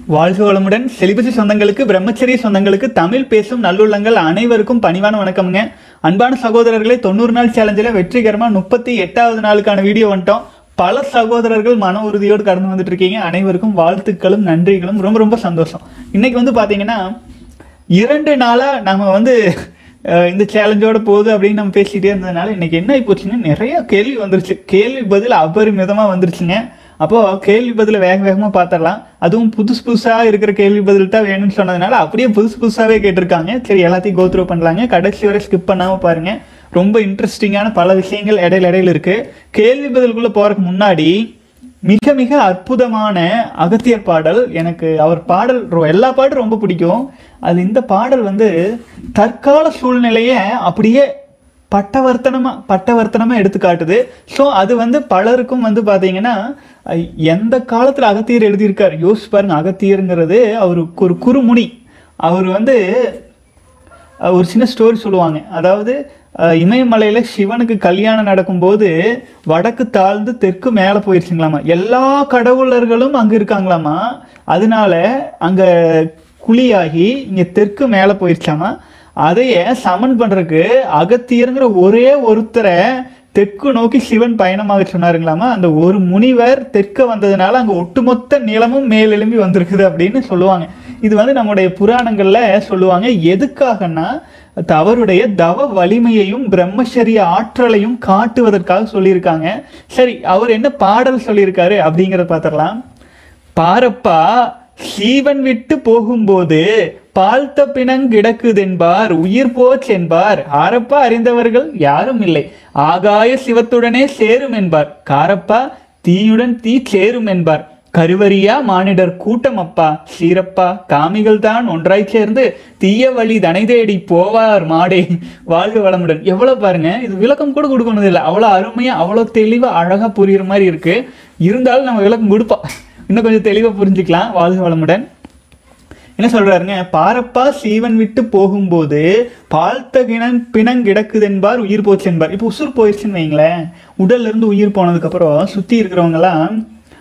வாழ்க வளமுடன் செலிபசி சொந்தங்களுக்கு பிரம்மச்சரிய சொந்தங்களுக்கு தமிழ் பேசும் நல்லுள்ளங்கள் அனைவருக்கும் பணிவான வணக்கம்ங்க அன்பான சகோதரர்களே தொண்ணூறு நாள் சேலஞ்சில் வெற்றிகரமாக முப்பத்தி எட்டாவது நாளுக்கான வீடியோ வந்துட்டோம் பல சகோதரர்கள் மன உறுதியோடு கடந்து வந்துட்டு இருக்கீங்க அனைவருக்கும் வாழ்த்துக்களும் நன்றிகளும் ரொம்ப ரொம்ப சந்தோஷம் இன்னைக்கு வந்து பார்த்தீங்கன்னா இரண்டு நாளாக நம்ம வந்து அஹ், இந்த சேலஞ்சோட போகுது அப்படின்னு நம்ம பேசிக்கிட்டே இருந்ததுனால இன்னைக்கு என்ன ஆகி போச்சுன்னா நிறைய கேள்வி வந்துருச்சு கேள்வி பதில் அபரிமிதமாக வந்துருச்சுங்க அப்போ கேள்வி பதில வேக வேகமாக பார்த்துடலாம் அதுவும் புதுசு புதுசாக இருக்கிற கேள்வி பதில் தான் வேணும்னு சொன்னதுனால அப்படியே புதுசு புதுசாகவே கேட்டிருக்காங்க சரி எல்லாத்தையும் கோத்ரூ பண்ணலாங்க கடைசி வரை ஸ்கிப் பண்ணாமல் பாருங்க ரொம்ப இன்ட்ரெஸ்டிங்கான பல விஷயங்கள் இடையில இடையில இருக்கு கேள்வி பதிலுக்குள்ள போறதுக்கு முன்னாடி மிக மிக அற்புதமான அகத்தியர் பாடல் எனக்கு அவர் பாடல் ரொ- எல்லா பாட்டும் ரொம்ப பிடிக்கும் அது இந்த பாடல் வந்து தற்கால சூழ்நிலையை அப்படியே பட்டவர்த்தனமா பட்டவர்த்தனமா எடுத்து காட்டுது ஸோ அது வந்து பலருக்கும் வந்து பாத்தீங்கன்னா அஹ், எந்த காலத்துல அகத்தியர் எழுதியிருக்கார் யோசிச்சு பாருங்க அகத்தியருங்கிறது அவருக்கு ஒரு குறுமுனி அவர் வந்து அஹ், ஒரு சின்ன ஸ்டோரி சொல்லுவாங்க அதாவது அஹ், இமயமலையில சிவனுக்கு கல்யாணம் நடக்கும்போது வடக்கு தாழ்ந்து தெற்கு மேலே போயிருச்சுங்களாமா எல்லா கடவுளர்களும் அங்க இருக்காங்களாமா அதனால அங்க குழியாகி இங்க தெற்கு மேலே போயிருச்சாமா அதைய சமன் பண்றதுக்கு அகத்தியருங்கிற ஒரே ஒருத்தரை தெற்கு நோக்கி சிவன் பயணமாக சொன்னாருங்களாமா அந்த ஒரு முனிவர் தெற்க வந்ததுனால அங்க ஒட்டுமொத்த நிலமும் மேலெழும்பி வந்திருக்குது அப்படின்னு சொல்லுவாங்க இது வந்து நம்முடைய புராணங்கள்ல சொல்லுவாங்க எதுக்காகன்னா அவருடைய தவ வலிமையையும் பிரம்மச்சரிய ஆற்றலையும் காட்டுவதற்காக சொல்லியிருக்காங்க சரி அவர் என்ன பாடல் சொல்லியிருக்காரு அப்படிங்கிறத பார்த்துடலாம் பாரப்பா சீவன் விட்டு போகும்போது பால்த்த பிணங்கிடக்குதென்பார் உயிர் போச் என்பார் ஆரப்பா அறிந்தவர்கள் யாரும் இல்லை ஆகாய சிவத்துடனே சேரும் என்பார் காரப்பா தீயுடன் தீ சேரும் என்பார் கருவறியா மானிடர் கூட்டம் அப்பா சீரப்பா காமிகள் தான் ஒன்றாய் சேர்ந்து தீய வழி தனை தேடி போவார் மாடே வாழ்க வளமுடன் எவ்வளவு பாருங்க இது விளக்கம் கூட கொடுக்கணும் இல்லை அவ்வளோ அருமையா அவ்வளோ தெளிவா அழகா புரியுற மாதிரி இருக்கு இருந்தாலும் நம்ம விளக்கம் கொடுப்போம் இன்னும் கொஞ்சம் தெளிவா புரிஞ்சுக்கலாம் வாழ்க வளமுடன் என்ன சொல்றாருங்க பாரப்பா சீவன் விட்டு போகும்போது பால்த்த கிணன் பிணங்கிடக்குதென்பார் உயிர் போச்சு என்பார் இப்போ உசுர் போயிடுச்சுன்னு வைங்களேன் உடல்ல இருந்து உயிர் போனதுக்கு அப்புறம் சுத்தி இருக்கிறவங்க எல்லாம்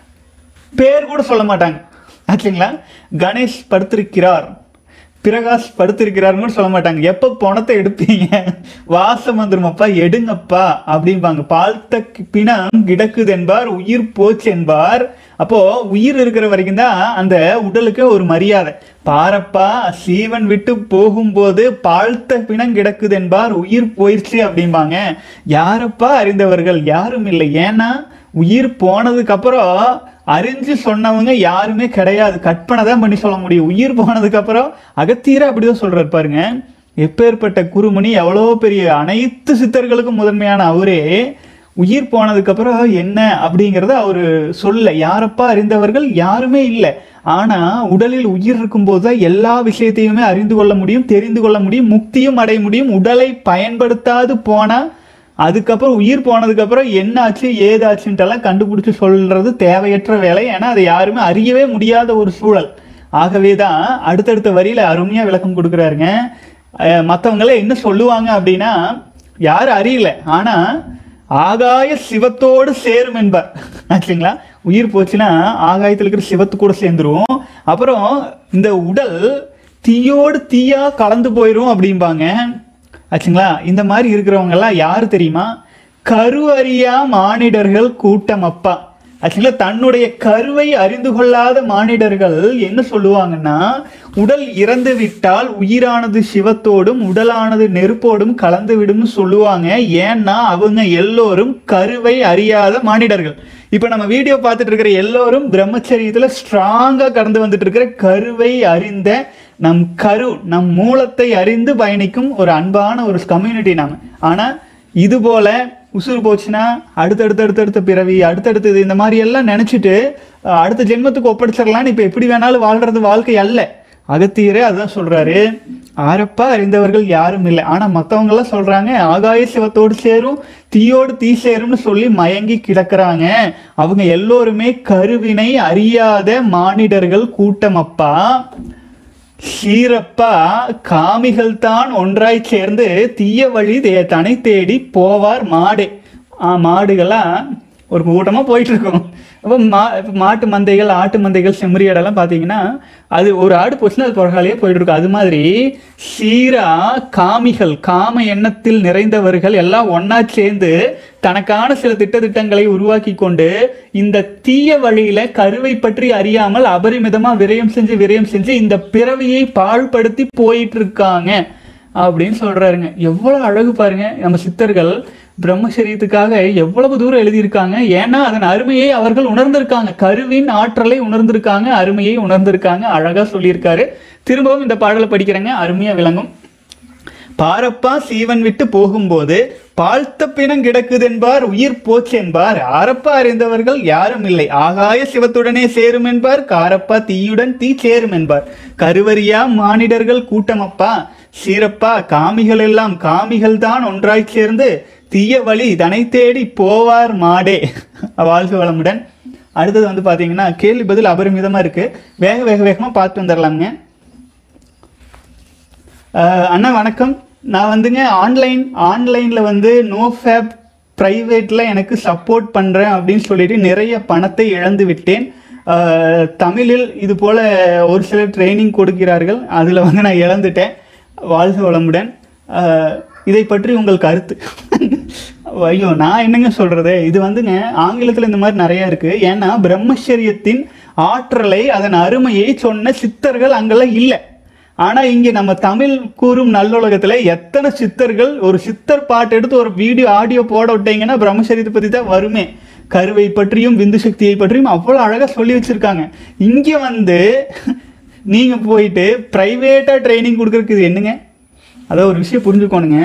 பேர் கூட சொல்ல மாட்டாங்க ஆச்சுங்களா கணேஷ் படுத்திருக்கிறார் பிரகாஷ் படுத்திருக்கிறாருன்னு கூட சொல்ல மாட்டாங்க எப்போ பணத்தை எடுப்பீங்க வாசம் வந்துருமப்பா எடுங்கப்பா அப்படிம்பாங்க பால்த்த பிணம் கிடக்குது என்பார் உயிர் போச்சு என்பார் அப்போ உயிர் இருக்கிற வரைக்கும் தான் அந்த உடலுக்கு ஒரு மரியாதை பாரப்பா சீவன் விட்டு போகும்போது பாழ்த்த பிணம் கிடக்குது என்பார் உயிர் போயிடுச்சு அப்படிம்பாங்க யாரப்பா அறிந்தவர்கள் யாரும் இல்லை ஏன்னா உயிர் போனதுக்கு அப்புறம் அறிஞ்சு சொன்னவங்க யாருமே கிடையாது கற்பனை தான் பண்ணி சொல்ல முடியும் உயிர் போனதுக்கு அப்புறம் அகத்தீர அப்படிதான் சொல்றாரு பாருங்க எப்பேற்பட்ட குருமணி எவ்வளோ பெரிய அனைத்து சித்தர்களுக்கும் முதன்மையான அவரே உயிர் போனதுக்கு அப்புறம் என்ன அப்படிங்கறத அவரு சொல்ல யாரப்பா அறிந்தவர்கள் யாருமே இல்லை ஆனா உடலில் உயிர் இருக்கும்போது தான் எல்லா விஷயத்தையுமே அறிந்து கொள்ள முடியும் தெரிந்து கொள்ள முடியும் முக்தியும் அடைய முடியும் உடலை பயன்படுத்தாது போனா அதுக்கப்புறம் உயிர் போனதுக்கு அப்புறம் என்ன ஆச்சு ஏதாச்சுன்ட்டெல்லாம் கண்டுபிடிச்சு சொல்றது தேவையற்ற வேலை ஏன்னா அதை யாருமே அறியவே முடியாத ஒரு சூழல் ஆகவே தான் அடுத்தடுத்த வரியில அருமையா விளக்கம் கொடுக்குறாருங்க அஹ் மத்தவங்கள என்ன சொல்லுவாங்க அப்படின்னா யாரும் அறியல ஆனா ஆகாய சிவத்தோடு சேரும் என்பார் ஆச்சுங்களா உயிர் போச்சுன்னா ஆகாயத்தில் இருக்கிற சிவத்து கூட சேர்ந்துரும் அப்புறம் இந்த உடல் தீயோடு தீயா கலந்து போயிரும் அப்படிம்பாங்க ஆச்சுங்களா இந்த மாதிரி இருக்கிறவங்க எல்லாம் யாரு தெரியுமா கருவறியா மானிடர்கள் கூட்டம் அப்பா ஆக்சுவலா தன்னுடைய கருவை அறிந்து கொள்ளாத மானிடர்கள் என்ன சொல்லுவாங்கன்னா உடல் இறந்து விட்டால் உயிரானது சிவத்தோடும் உடலானது நெருப்போடும் கலந்து விடும்னு சொல்லுவாங்க ஏன்னா அவங்க எல்லோரும் கருவை அறியாத மானிடர்கள் இப்ப நம்ம வீடியோ பார்த்துட்டு இருக்கிற எல்லோரும் பிரம்மச்சரியத்துல ஸ்ட்ராங்கா கடந்து வந்துட்டு இருக்கிற கருவை அறிந்த நம் கரு நம் மூலத்தை அறிந்து பயணிக்கும் ஒரு அன்பான ஒரு கம்யூனிட்டி நாம ஆனா இது போல உசுறு போச்சுன்னா அடுத்தடுத்து அடுத்தடுத்த பிறவி அடுத்தடுத்தது இந்த மாதிரி எல்லாம் நினைச்சிட்டு அஹ், அடுத்த ஜென்மத்துக்கு ஒப்படைச்சிடலான்னு இப்ப எப்படி வேணாலும் வாழ்றது வாழ்க்கை அல்ல அகத்தியரே அதான் சொல்றாரு ஆரப்பா அறிந்தவர்கள் யாரும் இல்லை ஆனா மத்தவங்க எல்லாம் சொல்றாங்க ஆகாய சிவத்தோடு சேரும் தீயோடு தீ சேரும்னு சொல்லி மயங்கி கிடக்குறாங்க அவங்க எல்லோருமே கருவினை அறியாத மானிடர்கள் கூட்டம் அப்பா சீரப்பா காமிகள் தான் ஒன்றாய் சேர்ந்து தீய வழி தே- தனை தேடி போவார் மாடு ஆ, மாடுகளா ஒரு கூட்டமாக போயிட்டு இருக்கோம் அப்போ மா இப்ப மாட்டு மந்தைகள் ஆட்டு மந்தைகள் செம்மறியாடெல்லாம் பார்த்தீங்கன்னா அது ஒரு ஆடு போச்சுன்னா அது புறகாலேயே போயிட்டு இருக்கும் அது மாதிரி சீரா காமிகள் காம எண்ணத்தில் நிறைந்தவர்கள் எல்லாம் ஒண்ணா சேர்ந்து தனக்கான சில திட்டத்திட்டங்களை உருவாக்கி கொண்டு இந்த தீய வழியில கருவை பற்றி அறியாமல் அபரிமிதமா விரயம் செஞ்சு விரயம் செஞ்சு இந்த பிறவியை பாழ்படுத்தி போயிட்டு இருக்காங்க அப்படின்னு சொல்றாருங்க எவ்வளவு அழகு பாருங்க நம்ம சித்தர்கள் பிரம்மச்சரியத்துக்காக எவ்வளவு தூரம் எழுதியிருக்காங்க ஏன்னா அதன் அருமையை அவர்கள் உணர்ந்திருக்காங்க கருவின் ஆற்றலை உணர்ந்திருக்காங்க அருமையை உணர்ந்திருக்காங்க அழகா சொல்லியிருக்காரு திரும்பவும் இந்த பாடலை படிக்கிறேங்க அருமையா விளங்கும் பாரப்பா சீவன் விட்டு போகும்போது பாழ்த்த பிணம் கிடக்குது என்பார் உயிர் போச்சு என்பார் ஆரப்பா அறிந்தவர்கள் யாரும் இல்லை ஆகாய சிவத்துடனே சேரும் என்பார் காரப்பா தீயுடன் தீ சேரும் என்பார் கருவறியா மானிடர்கள் கூட்டமப்பா சீரப்பா காமிகள் எல்லாம் காமிகள் தான் ஒன்றாய் சேர்ந்து தீய வழி தனை தேடி போவார் மாடே வாழ்க வளமுடன் அடுத்தது வந்து பாத்தீங்கன்னா கேள்வி பதில் அபரிமிதமா இருக்கு வேக வேக வேகமா பார்த்து வந்துடலாங்க அஹ் அண்ணா வணக்கம் நான் வந்துங்க ஆன்லைன் ஆன்லைனில் வந்து நோ ஃபேப் ப்ரைவேட்டில் எனக்கு சப்போர்ட் பண்ணுறேன் அப்படின்னு சொல்லிட்டு நிறைய பணத்தை இழந்து விட்டேன் அஹ் தமிழில் இது போல் ஒரு சிலர் ட்ரைனிங் கொடுக்கிறார்கள் அதில் வந்து நான் இழந்துட்டேன் வாழ்க வளமுடன் அஹ் இதை பற்றி உங்கள் கருத்து ஐயோ நான் என்னங்க சொல்கிறது இது வந்துங்க ஆங்கிலத்தில் இந்த மாதிரி நிறையா இருக்குது ஏன்னா பிரம்மச்சரியத்தின் ஆற்றலை அதன் அருமையை சொன்ன சித்தர்கள் அங்கெல்லாம் இல்லை ஆனா இங்க நம்ம தமிழ் கூறும் நல்லுலகத்துல எத்தனை சித்தர்கள் ஒரு சித்தர் பாட்டு எடுத்து ஒரு வீடியோ ஆடியோ போட விட்டீங்கன்னா பிரம்மச்சரியத்தை பத்தி தான் வருமே கருவை பற்றியும் விந்து சக்தியை பற்றியும் அவ்வளவு அழகா சொல்லி வச்சிருக்காங்க இங்க வந்து நீங்க போயிட்டு பிரைவேட்டா ட்ரைனிங் கொடுக்கறதுக்கு இது என்னங்க அதான் ஒரு விஷயம் புரிஞ்சுக்கோணுங்க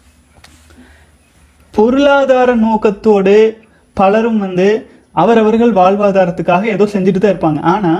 பொருளாதார நோக்கத்தோடு பலரும் வந்து அவரவர்கள் வாழ்வாதாரத்துக்காக ஏதோ செஞ்சுட்டு தான் இருப்பாங்க ஆனா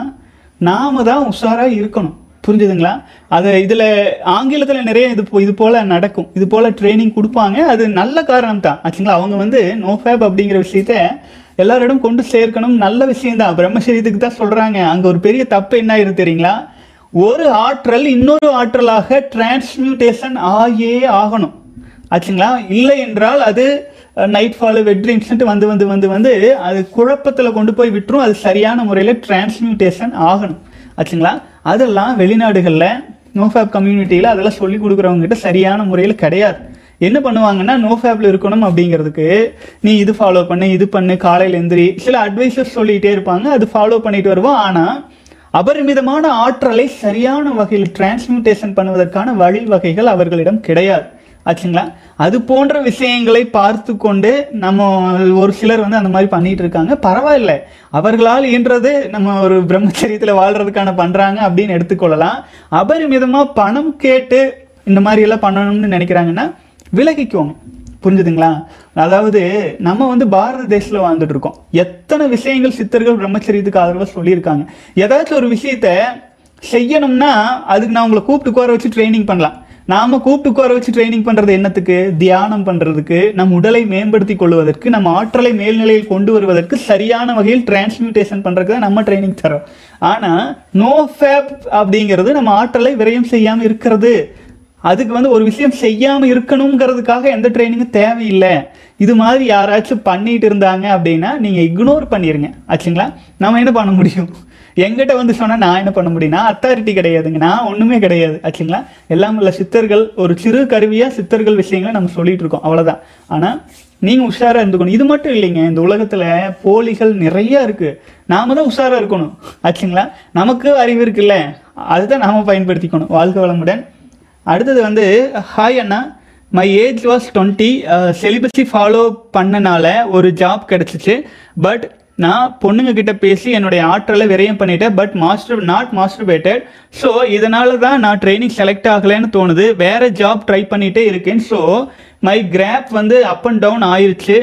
நாம தான் உஷாரா இருக்கணும் புரிஞ்சுதுங்களா அது இதுல ஆங்கிலத்துல நிறைய இது போ- இது போல நடக்கும் இது போல ட்ரைனிங் கொடுப்பாங்க அது நல்ல காரணம் தான் ஆச்சுங்களா அவங்க வந்து நோஃபேப் அப்படிங்கிற விஷயத்த எல்லாரிடம் கொண்டு சேர்க்கணும் நல்ல விஷயம் தான் பிரம்மசரீரத்துக்கு தான் சொல்றாங்க அங்க ஒரு பெரிய தப்பு என்ன ஆயிருக்கு தெரியுங்களா ஒரு ஆற்றல் இன்னொரு ஆற்றலாக டிரான்ஸ்மியூட்டேஷன் ஆகியே ஆகணும் ஆச்சுங்களா இல்லை என்றால் அது நைட் ஃபாலு வெட்ரி இன்ஸ்டன்ட் வந்து வந்து வந்து வந்து அது குழப்பத்தில் கொண்டு போய் விட்டுரும் அது சரியான முறையில் டிரான்ஸ்மியூட்டேஷன் ஆகணும் ஆச்சுங்களா அதெல்லாம் வெளிநாடுகளில் நோஃபேப் கம்யூனிட்டியில் அதெல்லாம் சொல்லி கொடுக்குறவங்க கிட்ட சரியான முறையில் கிடையாது என்ன பண்ணுவாங்கன்னா நோஃபேப்ல இருக்கணும் அப்படிங்கிறதுக்கு நீ இது ஃபாலோ பண்ணு இது பண்ணு காலையில் எந்திரி சில அட்வைசஸ் சொல்லிகிட்டே இருப்பாங்க அது ஃபாலோ பண்ணிட்டு வருவோம் ஆனால் அபரிமிதமான ஆற்றலை சரியான வகையில் டிரான்ஸ்மியூட்டேஷன் பண்ணுவதற்கான வழிவகைகள் அவர்களிடம் கிடையாது ஆச்சுங்களா அது போன்ற விஷயங்களை பார்த்து கொண்டு நம்ம ஒரு சிலர் வந்து அந்த மாதிரி பண்ணிட்டு இருக்காங்க பரவாயில்ல அவர்களால் இயன்றது நம்ம ஒரு பிரம்மச்சரியத்தில் வாழ்றதுக்கான பண்றாங்க அப்படின்னு எடுத்துக்கொள்ளலாம் அபரிமிதமா பணம் கேட்டு இந்த மாதிரி எல்லாம் பண்ணணும்னு நினைக்கிறாங்கன்னா விலகிக்கோங்க புரிஞ்சுதுங்களா அதாவது நம்ம வந்து பாரத தேசத்துல வாழ்ந்துட்டு இருக்கோம் எத்தனை விஷயங்கள் சித்தர்கள் பிரம்மச்சரியத்துக்கு ஆதரவாக சொல்லியிருக்காங்க ஏதாச்சும் ஒரு விஷயத்த செய்யணும்னா அதுக்கு நான் உங்களை கூப்பிட்டு உட்கார வச்சு ட்ரைனிங் பண்ணலாம் நாம கூப்பிட்டு உட்கார வச்சு ட்ரைனிங் பண்றது என்னத்துக்கு தியானம் பண்றதுக்கு நம் உடலை மேம்படுத்தி கொள்வதற்கு நம்ம ஆற்றலை மேல்நிலையில் கொண்டு வருவதற்கு சரியான வகையில் டிரான்ஸ்மியூட்டேஷன் பண்றதுக்கு தான் நம்ம ட்ரைனிங் தரோம் ஆனா நோ ஃபேப் அப்படிங்கிறது நம்ம ஆற்றலை விரயம் செய்யாம இருக்கிறது அதுக்கு வந்து ஒரு விஷயம் செய்யாம இருக்கணுங்கிறதுக்காக எந்த ட்ரைனிங்கும் தேவையில்லை இது மாதிரி யாராச்சும் பண்ணிட்டு இருந்தாங்க அப்படின்னா நீங்க இக்னோர் பண்ணிருங்க ஆச்சுங்களா நம்ம என்ன பண்ண முடியும் எங்கிட்ட வந்து சொன்னா நான் என்ன பண்ண முடியும்னா அத்தாரிட்டி கிடையாதுங்க நான் ஒண்ணுமே கிடையாது ஆச்சுங்களா எல்லாம் உள்ள சித்தர்கள் ஒரு சிறு கருவியா சித்தர்கள் விஷயங்களை நம்ம சொல்லிட்டு இருக்கோம் அவ்வளவுதான் ஆனா நீங்க உஷாரா இருந்துக்கணும் இது மட்டும் இல்லைங்க இந்த உலகத்துல போலிகள் நிறைய இருக்கு நாம தான் உஷாரா இருக்கணும் ஆச்சுங்களா நமக்கு அறிவு இருக்குல்ல அதுதான் நாம பயன்படுத்திக்கணும் வாழ்க்கை வளமுடன் அடுத்தது வந்து ஹாய் அண்ணா my age was twenty celibacy follow பண்ணனால ஒரு ஜாப் கிடச்சிச்சு பட் நான் பொண்ணுங்க கிட்ட பேசி என்னுடைய ஆற்றலை விரயம் பண்ணிட்டேன் but master not masturbated so இதனால தான் நான் ட்ரைனிங் செலக்ட் ஆகலைன்னு தோணுது வேற ஜாப் ட்ரை பண்ணிட்டே இருக்கேன் ஸோ மை கிராப் வந்து அப் அண்ட் டவுன் ஆயிருச்சு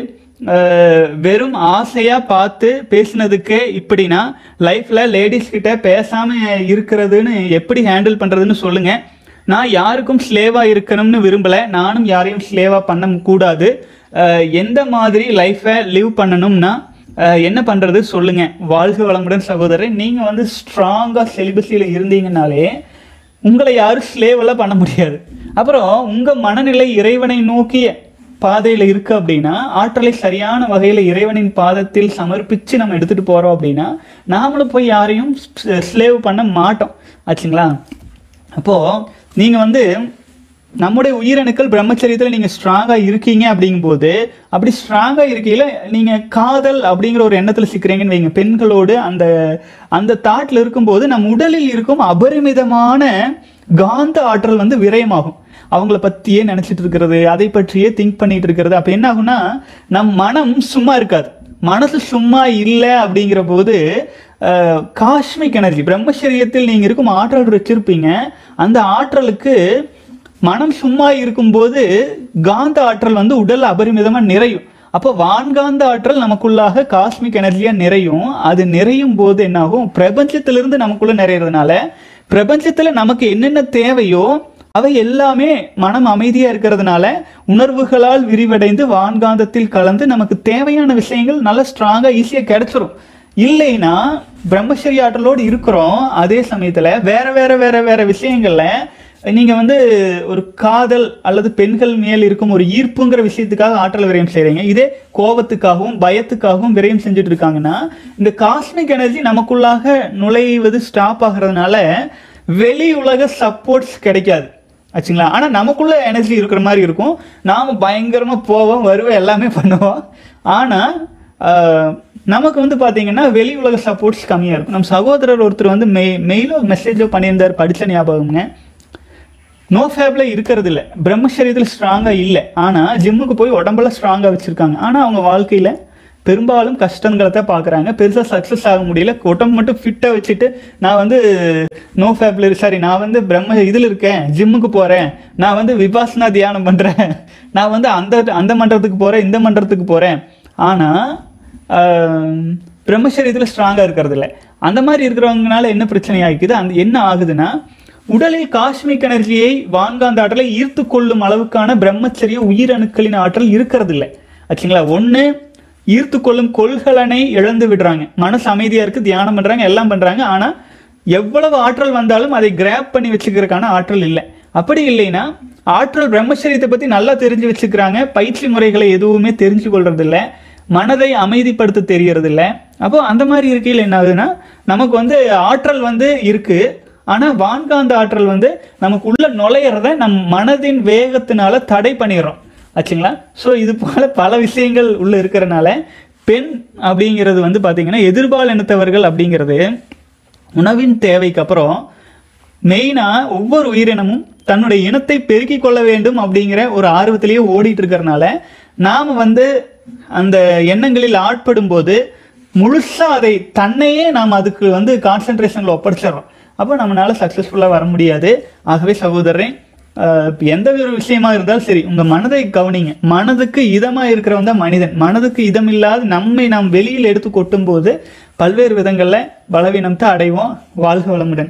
அஹ் வெறும் ஆசையா பார்த்து பேசினதுக்கு இப்படின்னா லைஃப்ல லேடிஸ் கிட்ட பேசாம இருக்கிறதுன்னு எப்படி ஹேண்டில் பண்றதுன்னு சொல்லுங்க நான் யாருக்கும் ஸ்லேவா இருக்கணும்னு விரும்பல நானும் யாரையும் ஸ்லேவா பண்ண கூடாது அஹ் எந்த மாதிரி லைஃப்பை லிவ் பண்ணணும்னா அஹ் என்ன பண்றது சொல்லுங்க வாழ்க வளமுடன் சகோதரர் நீங்க வந்து ஸ்ட்ராங்கா செலிபஸியில் இருந்தீங்கனாலே உங்களை யாரும் ஸ்லேவெல்லாம் பண்ண முடியாது அப்புறம் உங்க மனநிலை இறைவனை நோக்கிய பாதையில இருக்கு அப்படின்னா ஆற்றலை சரியான வகையில இறைவனின் பாதத்தில் சமர்ப்பிச்சு நம்ம எடுத்துட்டு போறோம் அப்படின்னா நாமளும் போய் யாரையும் ஸ்லேவ் பண்ண மாட்டோம் ஆச்சுங்களா அப்போ நீங்க வந்து நம்முடைய உயிரணுக்கள் பிரம்மச்சரியத்தில் நீங்கள் ஸ்ட்ராங்காக இருக்கீங்க அப்படிங்கும்போது அப்படி ஸ்ட்ராங்காக இருக்கையில் நீங்கள் காதல் அப்படிங்கிற ஒரு எண்ணத்தில் சிக்கிறீங்கன்னு வைங்க பெண்களோடு அந்த அந்த தாட்டில் இருக்கும்போது நம் உடலில் இருக்கும் அபரிமிதமான காந்த ஆற்றல் வந்து விரயமாகும் அவங்கள பற்றியே நினச்சிட்டு இருக்கிறது அதை பற்றியே திங்க் பண்ணிட்டு இருக்கிறது அப்போ என்ன ஆகும்னா நம் மனம் சும்மா இருக்காது மனசு சும்மா இல்லை அப்படிங்கிற போது காஸ்மிக் எனர்ஜி பிரம்மச்சரியத்தில் நீங்கள் இருக்கும் ஆற்றல் வச்சிருப்பீங்க அந்த ஆற்றலுக்கு மனம் சும்மா இருக்கும்போது காந்த ஆற்றல் வந்து உடல் அபரிமிதமா நிறையும் அப்போ வான்காந்த ஆற்றல் நமக்குள்ளாக காஸ்மிக் எனர்ஜியா நிறையும் அது நிறையும் போது என்னாகும் பிரபஞ்சத்திலிருந்து நமக்குள்ள நிறையறதுனால பிரபஞ்சத்துல நமக்கு என்னென்ன தேவையோ அவை எல்லாமே மனம் அமைதியா இருக்கிறதுனால உணர்வுகளால் விரிவடைந்து வான்காந்தத்தில் கலந்து நமக்கு தேவையான விஷயங்கள் நல்லா ஸ்ட்ராங்கா ஈஸியா கிடைச்சிரும் இல்லைன்னா பிரம்மச்சரிய ஆற்றலோடு இருக்கிறோம் அதே சமயத்துல வேற வேற வேற வேற விஷயங்கள்ல நீங்க வந்து ஒரு காதல் அல்லது பெண்கள் மேல் இருக்கும் ஒரு ஈர்ப்புங்கிற விஷயத்துக்காக ஆற்றல் விரயம் செய்றீங்க இதே கோபத்துக்காகவும் பயத்துக்காகவும் விரயம் செஞ்சுட்டு இருக்காங்கன்னா இந்த காஸ்மிக் எனர்ஜி நமக்குள்ளாக நுழைவது ஸ்டாப் ஆகிறதுனால வெளி உலக சப்போர்ட்ஸ் கிடைக்காது ஆச்சுங்களா ஆனா நமக்குள்ள எனர்ஜி இருக்கிற மாதிரி இருக்கும் நாம பயங்கரமா போவோம் வருவோம் எல்லாமே பண்ணுவோம் ஆனா ஆஹ், நமக்கு வந்து பாத்தீங்கன்னா வெளி உலக சப்போர்ட்ஸ் கம்மியா இருக்கும் நம்ம சகோதரர் ஒருத்தர் வந்து மெய் மெயிலோ மெசேஜோ பண்ணியிருந்தார் படிச்ச ஞாபகம்ங்க நோ ஃபேப்ல இருக்கிறது இல்லை பிரம்மச்சரியத்தில் ஸ்ட்ராங்காக இல்லை ஆனால் ஜிம்முக்கு போய் உடம்பெல்லாம் ஸ்ட்ராங்காக வச்சுருக்காங்க ஆனால் அவங்க வாழ்க்கையில் பெரும்பாலும் கஷ்டங்களை தான் பார்க்குறாங்க பெருசாக சக்ஸஸ் ஆக முடியல உடம்பு மட்டும் ஃபிட்டாக வச்சுட்டு நான் வந்து நோ ஃபேப்ல சாரி நான் வந்து பிரம்ம இதில் இருக்கேன் ஜிம்முக்கு போகிறேன் நான் வந்து விபாசனா தியானம் பண்ணுறேன் நான் வந்து அந்த அந்த மன்றத்துக்கு போகிறேன் இந்த மன்றத்துக்கு போகிறேன் ஆனால் பிரம்மச்சரியத்தில் ஸ்ட்ராங்காக இருக்கிறது இல்லை அந்த மாதிரி இருக்கிறவங்கனால என்ன பிரச்சனை ஆகிக்குது அந்த என்ன ஆகுதுன்னா உடலில் காஸ்மிக் எனர்ஜியை வான்காந்த ஆற்றலை ஈர்த்து கொள்ளும் அளவுக்கான பிரம்மச்சரிய உயிரணுக்களின் ஆற்றல் இருக்கிறது இல்லை ஆச்சுங்களா ஒன்று ஈர்த்து கொள்ளும் கொள்கலனை இழந்து விடுறாங்க மனசு அமைதியா இருக்கு தியானம் பண்றாங்க எல்லாம் பண்றாங்க ஆனா எவ்வளவு ஆற்றல் வந்தாலும் அதை கிராப் பண்ணி வச்சுக்கிறதுக்கான ஆற்றல் இல்லை அப்படி இல்லைன்னா ஆற்றல் பிரம்மச்சரியத்தை பத்தி நல்லா தெரிஞ்சு வச்சுக்கிறாங்க பயிற்சி முறைகளை எதுவுமே தெரிஞ்சு கொள்றது இல்ல மனதை அமைதிப்படுத்த தெரியறது இல்ல அப்போ அந்த மாதிரி இருக்கையில் என்ன ஆகுதுன்னா நமக்கு வந்து ஆற்றல் வந்து இருக்கு ஆனா வான்காந்த ஆற்றல் வந்து நமக்கு உள்ள நுழையிறத நம் மனதின் வேகத்தினால தடை பண்ணிடுறோம் ஆச்சுங்களா ஸோ இது போல பல விஷயங்கள் உள்ள இருக்கிறனால பெண் அப்படிங்கிறது வந்து பார்த்தீங்கன்னா எதிர்பால் இனத்தவர்கள் அப்படிங்கிறது உணவின் தேவைக்கு அப்புறம் மெயினாக ஒவ்வொரு உயிரினமும் தன்னுடைய இனத்தை பெருக்கிக் கொள்ள வேண்டும் அப்படிங்கிற ஒரு ஆர்வத்திலேயே ஓடிட்டு இருக்கிறனால நாம் வந்து அந்த எண்ணங்களில் ஆட்படும் போது முழுசா அதை தன்னையே நாம் அதுக்கு வந்து கான்சென்ட்ரேஷனில் ஒப்படைச்சிடறோம் அப்போ நம்மளால சக்ஸஸ்ஃபுல்லாக வர முடியாது ஆகவே சகோதரன் ஆஹ் இப்ப எந்த ஒரு விஷயமா இருந்தாலும் சரி உங்க மனதை கவனிங்க மனதுக்கு இதமா இருக்கிறவன் தான் மனிதன் மனதுக்கு இதம் இல்லாத நம்மை நாம் வெளியில் எடுத்து கொட்டும் போது பல்வேறு விதங்கள்ல பலவீனத்தை அடைவோம் வாழ்க வளமுடன்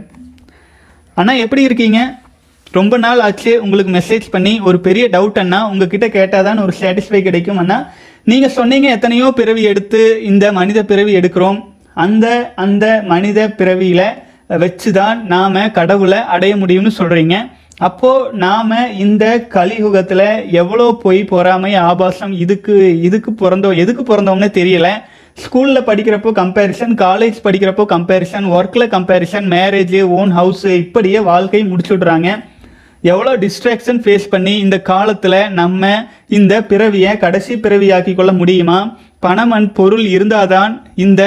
அண்ணா எப்படி இருக்கீங்க ரொம்ப நாள் ஆச்சு உங்களுக்கு மெசேஜ் பண்ணி ஒரு பெரிய டவுட் அண்ணா உங்ககிட்ட கேட்டாதான் ஒரு சாட்டிஸ்ஃபை கிடைக்கும் அண்ணா நீங்க சொன்னீங்க எத்தனையோ பிறவி எடுத்து இந்த மனித பிறவி எடுக்கிறோம் அந்த அந்த மனித பிறவியில வச்சுதான் நாம கடவுளை அடைய முடியும்னு சொல்றீங்க அப்போ நாம இந்த கலியுகத்துல எவ்வளோ பொய் பொறாமை ஆபாசம் இதுக்கு இதுக்கு பிறந்தோம் எதுக்கு பிறந்தோம்னே தெரியல ஸ்கூல்ல படிக்கிறப்போ கம்பேரிசன் காலேஜ் படிக்கிறப்போ கம்பேரிசன் ஒர்க்ல கம்பேரிசன் மேரேஜ் ஓன் ஹவுஸ் இப்படியே வாழ்க்கை முடிச்சுடுறாங்க எவ்வளோ டிஸ்ட்ராக்ஷன் ஃபேஸ் பண்ணி இந்த காலத்தில் நம்ம இந்த பிறவியை கடைசி பிறவியாக்கி கொள்ள முடியுமா பணம் அண்ட் பொருள் இருந்தாதான் இந்த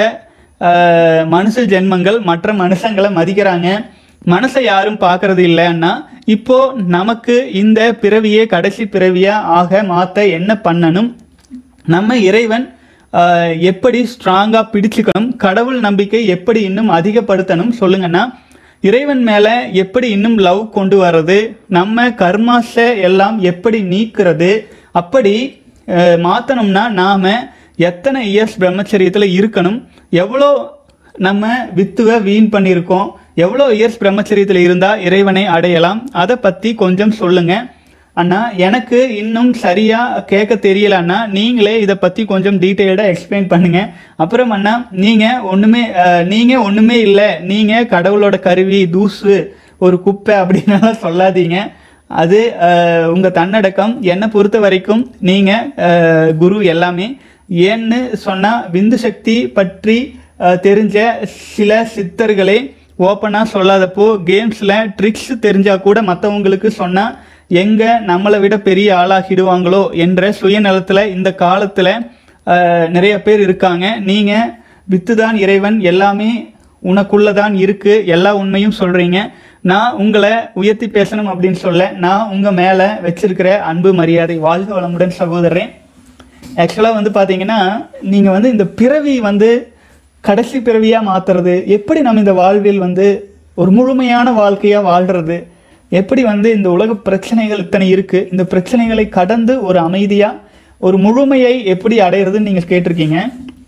ஆஹ், மனுஷ ஜென்மங்கள் மற்ற மனுஷங்களை மதிக்கிறாங்க மனசை யாரும் பார்க்கறது இல்லைன்னா இப்போ நமக்கு இந்த பிறவியே கடைசி பிறவியா ஆக மாத்த என்ன பண்ணணும் நம்ம இறைவன் ஆஹ், எப்படி ஸ்ட்ராங்கா பிடிச்சுக்கணும் கடவுள் நம்பிக்கை எப்படி இன்னும் அதிகப்படுத்தணும் சொல்லுங்கன்னா இறைவன் மேல எப்படி இன்னும் லவ் கொண்டு வர்றது நம்ம கர்மாஸை எல்லாம் எப்படி நீக்கிறது அப்படி ஆஹ், மாத்தணும்னா நாம எத்தனை இயர்ஸ் பிரம்மச்சரியத்துல இருக்கணும் எவ்வளோ நம்ம வித்துவ வீண் பண்ணியிருக்கோம் எவ்வளோ இயர்ஸ் பிரம்மச்சரியத்தில் இருந்தா இறைவனை அடையலாம் அதை பத்தி கொஞ்சம் சொல்லுங்க அண்ணா எனக்கு இன்னும் சரியா கேட்க தெரியல அண்ணா நீங்களே இதை பத்தி கொஞ்சம் டீட்டெயில்டா எக்ஸ்பிளைன் பண்ணுங்க அப்புறம் அண்ணா நீங்க ஒண்ணுமே அஹ், நீங்க ஒண்ணுமே இல்லை நீங்க கடவுளோட கருவி தூசு ஒரு குப்பை அப்படின்னலாம் சொல்லாதீங்க அது அஹ், உங்க தன்னடக்கம் என்னை பொறுத்த வரைக்கும் நீங்க அஹ், குரு எல்லாமே ஏன்னு சொன்னா விந்து சக்தி பற்றி அஹ், தெரிஞ்ச சில சித்தர்களே ஓப்பனா சொல்லாதப்போ கேம்ஸ்ல ட்ரிக்ஸ் தெரிஞ்சா கூட மற்றவங்களுக்கு சொன்னா எங்க நம்மளை விட பெரிய ஆளாகிடுவாங்களோ என்ற சுயநலத்துல இந்த காலத்துல அஹ், நிறைய பேர் இருக்காங்க நீங்க வித்துதான் இறைவன் எல்லாமே உனக்குள்ளதான் இருக்கு எல்லா உண்மையும் சொல்றீங்க நான் உங்களை உயர்த்தி பேசணும் அப்படின்னு சொல்ல நான் உங்க மேல வச்சிருக்கிற அன்பு மரியாதை வாழ்க வளமுடன் சகோதரன் ஆக்சுவலாக வந்து பார்த்தீங்கன்னா நீங்கள் வந்து இந்த பிறவி வந்து கடைசி பிறவியாக மாற்றுறது எப்படி நம்ம இந்த வாழ்வில் வந்து ஒரு முழுமையான வாழ்க்கையாக வாழ்கிறது எப்படி வந்து இந்த உலக பிரச்சனைகள் இத்தனை இருக்குது இந்த பிரச்சனைகளை கடந்து ஒரு அமைதியாக ஒரு முழுமையை எப்படி அடையிறதுன்னு நீங்கள் கேட்டிருக்கீங்க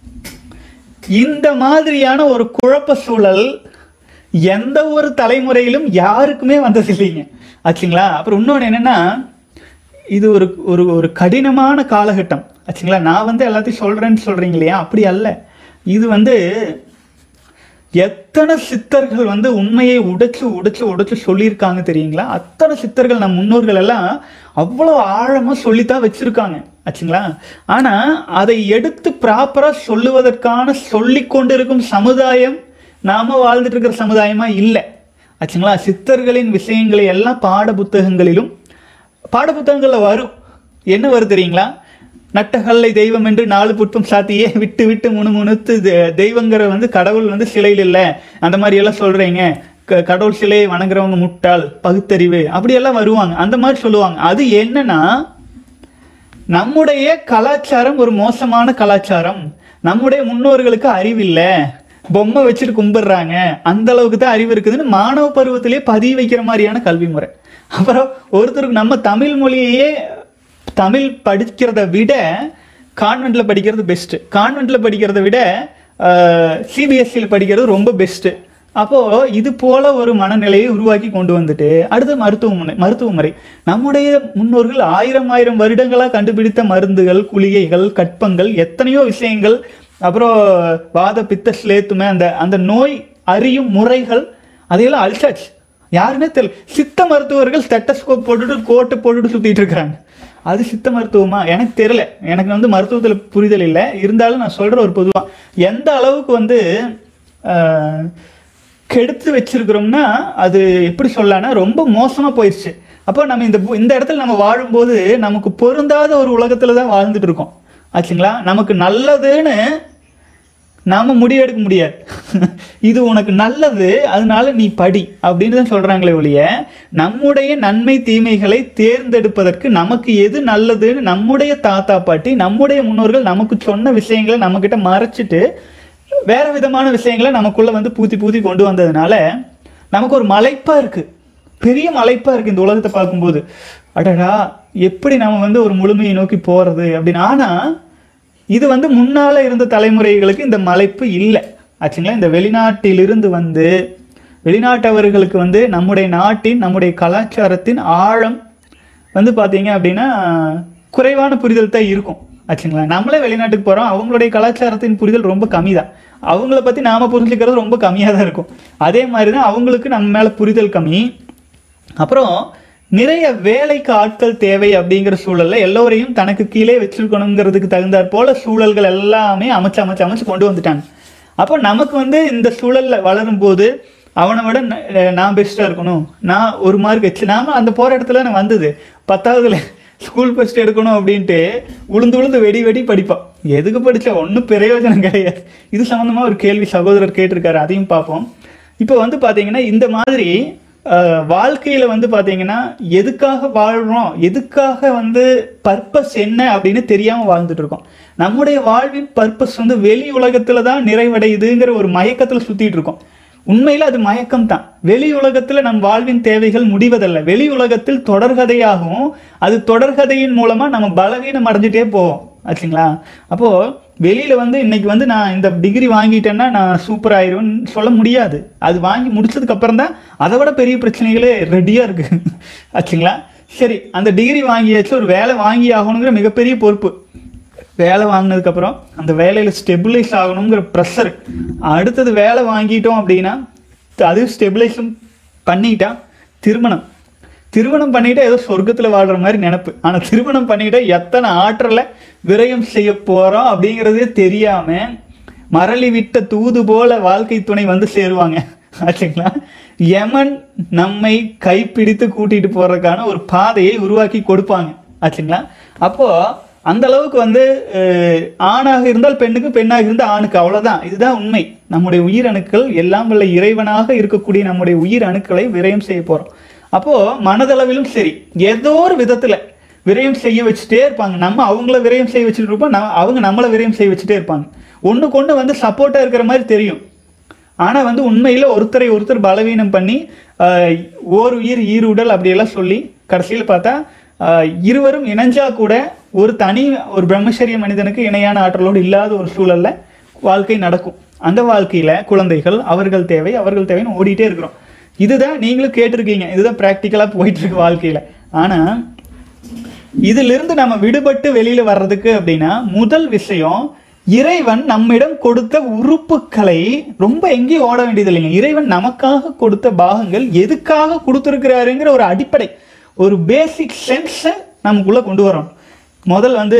இந்த மாதிரியான ஒரு குழப்ப சூழல் எந்த ஒரு தலைமுறையிலும் யாருக்குமே வந்தது இல்லைங்க ஆச்சுங்களா அப்புறம் இன்னொன்று என்னன்னா இது ஒரு ஒரு ஒரு கடினமான காலகட்டம் ஆச்சுங்களா நான் வந்து எல்லாத்தையும் சொல்றேன்னு சொல்றீங்க இல்லையா அப்படி அல்ல இது வந்து எத்தனை சித்தர்கள் வந்து உண்மையை உடைச்சு உடைச்சு உடைச்சு சொல்லியிருக்காங்க தெரியுங்களா அத்தனை சித்தர்கள் நம் முன்னோர்கள் எல்லாம் அவ்வளோ ஆழமா சொல்லித்தான் வச்சிருக்காங்க ஆச்சுங்களா ஆனா அதை எடுத்து ப்ராப்பரா சொல்லுவதற்கான சொல்லி கொண்டிருக்கும் சமுதாயம் நாம வாழ்ந்துட்டு இருக்கிற சமுதாயமா இல்லை ஆச்சுங்களா சித்தர்களின் விஷயங்களை எல்லாம் பாட புத்தகங்களிலும் பாட புத்தகங்கள்ல வரும் என்ன வரும் தெரியுங்களா நட்டகல்லை தெய்வம் என்று நாலு புட்பம் சாத்தியே விட்டு விட்டு முணுமுணுத்து தெ- தெய்வங்கிற வந்து கடவுள் வந்து சிலையில் இல்லை அந்த மாதிரி எல்லாம் சொல்றீங்க க- கடவுள் சிலையை வணங்குறவங்க முட்டாள் பகுத்தறிவு அப்படியெல்லாம் வருவாங்க அந்த மாதிரி சொல்லுவாங்க அது என்னன்னா நம்முடைய கலாச்சாரம் ஒரு மோசமான கலாச்சாரம் நம்முடைய முன்னோர்களுக்கு அறிவில்லை பொம்மை வச்சுட்டு கும்பிடுறாங்க அந்த அளவுக்கு தான் அறிவு இருக்குதுன்னு மாணவ பருவத்திலே பதிய வைக்கிற மாதிரியான கல்வி முறை அப்புறம் ஒருத்தருக்கு நம்ம தமிழ் மொழியையே தமிழ் படிக்கிறத விட கான்வென்ட்ல படிக்கிறது பெஸ்ட் கான்வென்ட்ல படிக்கிறத விட சிபிஎஸ்சியில் படிக்கிறது ரொம்ப பெஸ்ட் அப்போ இது போல ஒரு மனநிலையை உருவாக்கி கொண்டு வந்துட்டு அடுத்து மருத்துவமனை மருத்துவ முறை நம்முடைய முன்னோர்கள் ஆயிரம் ஆயிரம் வருடங்களா கண்டுபிடித்த மருந்துகள் குளிகைகள் கற்பங்கள் எத்தனையோ விஷயங்கள் அப்புறம் வாத பித்த ஸ்லேத்துமே அந்த அந்த நோய் அறியும் முறைகள் அதையெல்லாம் அழிச்சாச்சு யாருன்னே தெரியல சித்த மருத்துவர்கள் ஸ்டெட்டஸ்கோப் போட்டுட்டு கோட்டை போட்டுட்டு சுத்திட்டு இருக்காங்க அது சித்த மருத்துவமா எனக்கு தெரியல எனக்கு வந்து மருத்துவத்துல புரிதல் இல்லை இருந்தாலும் நான் சொல்ற ஒரு பொதுவா எந்த அளவுக்கு வந்து ஆஹ், கெடுத்து வச்சிருக்கிறோம்னா அது எப்படி சொல்லலாம்னா ரொம்ப மோசமா போயிடுச்சு அப்போ நம்ம இந்த பு- இந்த இடத்துல நம்ம வாழும்போது நமக்கு பொருந்தாத ஒரு உலகத்துல தான் வாழ்ந்துட்டு இருக்கோம் ஆச்சுங்களா நமக்கு நல்லதுன்னு நாம முடிவெடுக்க முடியாது இது உனக்கு நல்லது அதனால நீ படி அப்படின்னு தான் சொல்றாங்களே ஒழிய நம்முடைய நன்மை தீமைகளை தேர்ந்தெடுப்பதற்கு நமக்கு எது நல்லதுன்னு நம்முடைய தாத்தா பாட்டி நம்முடைய முன்னோர்கள் நமக்கு சொன்ன விஷயங்களை நம்ம கிட்ட மறைச்சிட்டு வேற விதமான விஷயங்களை நமக்குள்ள வந்து பூத்தி பூத்தி கொண்டு வந்ததுனால நமக்கு ஒரு மலைப்பா இருக்கு பெரிய மலைப்பா இருக்கு இந்த உலகத்தை பார்க்கும்போது அடடா எப்படி நம்ம வந்து ஒரு முழுமையை நோக்கி போறது அப்படின்னு ஆனா இது வந்து முன்னால இருந்த தலைமுறைகளுக்கு இந்த மலைப்பு இல்லை ஆச்சுங்களா இந்த வெளிநாட்டிலிருந்து வந்து வெளிநாட்டவர்களுக்கு வந்து நம்முடைய நாட்டின் நம்முடைய கலாச்சாரத்தின் ஆழம் வந்து பார்த்தீங்க அப்படின்னா குறைவான புரிதல் தான் இருக்கும் ஆச்சுங்களா நம்மளே வெளிநாட்டுக்கு போகிறோம் அவங்களுடைய கலாச்சாரத்தின் புரிதல் ரொம்ப கம்மி தான் அவங்கள பற்றி நாம் புரிஞ்சுக்கிறது ரொம்ப கம்மியாக தான் இருக்கும் அதே மாதிரி தான் அவங்களுக்கு நம்ம மேலே புரிதல் கம்மி அப்புறம் நிறைய வேலைக்கு ஆட்கள் தேவை அப்படிங்கிற சூழல்ல எல்லோரையும் தனக்கு கீழே வச்சிருக்கணுங்கிறதுக்கு தகுந்தாற் போல சூழல்கள் எல்லாமே அமைச்சு அமைச்சு அமைச்சு கொண்டு வந்துட்டாங்க அப்போ நமக்கு வந்து இந்த சூழல்ல வளரும் போது அவனை விட ந- அஹ் நான் பெஸ்ட்டாக இருக்கணும் நான் ஒரு மார்க் வச்சு நாம அந்த போகிற இடத்துல நான் வந்தது பத்தாவதுல ஸ்கூல் ஃபஸ்ட் எடுக்கணும் அப்படின்ட்டு உளுந்து உளுந்து வெடி வெடி படிப்போம் எதுக்கு படிச்சா ஒன்றும் பிரயோஜனம் கிடையாது இது சம்மந்தமாக ஒரு கேள்வி சகோதரர் கேட்டிருக்காரு அதையும் பார்ப்போம் இப்போ வந்து பார்த்தீங்கன்னா இந்த மாதிரி அஹ், வாழ்க்கையில வந்து பார்த்தீங்கன்னா எதுக்காக வாழ்றோம் எதுக்காக வந்து பர்பஸ் என்ன அப்படின்னு தெரியாம வாழ்ந்துட்டு இருக்கோம் நம்முடைய வாழ்வின் பர்பஸ் வந்து வெளி உலகத்துல தான் நிறைவடையுதுங்கிற ஒரு மயக்கத்துல சுத்திட்டு இருக்கோம் உண்மையில அது மயக்கம் தான் வெளி உலகத்துல நம் வாழ்வின் தேவைகள் முடிவதல்ல வெளி உலகத்தில் தொடர்கதையாகும் அது தொடர்கதையின் மூலமா நம்ம பலவீனம் அடைஞ்சிட்டே போவோம் ஆச்சுங்களா அப்போ வெளியில வந்து இன்னைக்கு வந்து நான் இந்த டிகிரி வாங்கிட்டேன்னா நான் சூப்பர் ஆயிருவேன்னு சொல்ல முடியாது அது வாங்கி முடிச்சதுக்கு அப்புறம் தான் அதை விட பெரிய பிரச்சனைகளே ரெடியா இருக்கு ஆச்சுங்களா சரி அந்த டிகிரி வாங்கியாச்சு ஒரு வேலை வாங்கி ஆகணுங்கிற மிகப்பெரிய பொறுப்பு வேலை வாங்கினதுக்கு அப்புறம் அந்த வேலையில ஸ்டெபிலைஸ் ஆகணுங்கிற ப்ரெஷர் அடுத்தது வேலை வாங்கிட்டோம் அப்படின்னா அது ஸ்டெபிலைஸும் பண்ணிட்டா திருமணம் திருமணம் பண்ணிட்டு ஏதோ சொர்க்கத்துல வாழ்ற மாதிரி நினைப்பு ஆனா திருமணம் பண்ணிட்டு எத்தனை ஆற்றலை விரயம் செய்ய போறோம் அப்படிங்கிறதே தெரியாம மரளி விட்ட தூது போல வாழ்க்கை துணை வந்து சேருவாங்க ஆச்சுங்களா யமன் நம்மை கைப்பிடித்து கூட்டிட்டு போறதுக்கான ஒரு பாதையை உருவாக்கி கொடுப்பாங்க ஆச்சுங்களா அப்போ அந்த அளவுக்கு வந்து அஹ், ஆணாக இருந்தால் பெண்ணுக்கு பெண்ணாக இருந்தால் ஆணுக்கு அவ்வளவுதான் இதுதான் உண்மை நம்முடைய உயிரணுக்கள் எல்லாம் வல்ல இறைவனாக இருக்கக்கூடிய நம்முடைய உயிர் அணுக்களை விரயம் செய்ய போறோம் அப்போ மனதளவிலும் சரி ஏதோ ஒரு விதத்துல விரயம் செய்ய வச்சுட்டே இருப்பாங்க நம்ம அவங்கள விரயம் செய்ய வச்சுட்டு இருப்போம் நம்ம அவங்க நம்மளை விரயம் செய்ய வச்சுட்டே இருப்பாங்க ஒண்ணுக்கு ஒண்ணு வந்து சப்போர்ட்டா இருக்கிற மாதிரி தெரியும் ஆனா வந்து உண்மையில ஒருத்தரை ஒருத்தர் பலவீனம் பண்ணி ஆஹ், ஓர் உயிர் ஈருடல் அப்படியெல்லாம் சொல்லி கடைசியில் பார்த்தா ஆஹ், இருவரும் இணைஞ்சா கூட ஒரு தனி ஒரு பிரம்மச்சரிய மனிதனுக்கு இணையான ஆற்றலோடு இல்லாத ஒரு சூழல்ல வாழ்க்கை நடக்கும் அந்த வாழ்க்கையில குழந்தைகள் அவர்கள் தேவை அவர்கள் தேவைன்னு ஓடிட்டே இருக்கிறோம் இதுதான் நீங்களும் கேட்டிருக்கீங்க இதுதான் ப்ராக்டிக்கலா போயிட்டு இருக்கு வாழ்க்கையில ஆனா இதிலிருந்து நம்ம விடுபட்டு வெளியில வர்றதுக்கு அப்படின்னா முதல் விஷயம் இறைவன் நம்மிடம் கொடுத்த உறுப்புகளை ரொம்ப எங்கேயும் ஓட வேண்டியது இல்லைங்க இறைவன் நமக்காக கொடுத்த பாகங்கள் எதுக்காக கொடுத்துருக்கிறாருங்கிற ஒரு அடிப்படை ஒரு பேசிக் சென்ஸை நமக்குள்ள கொண்டு வரோம் முதல் வந்து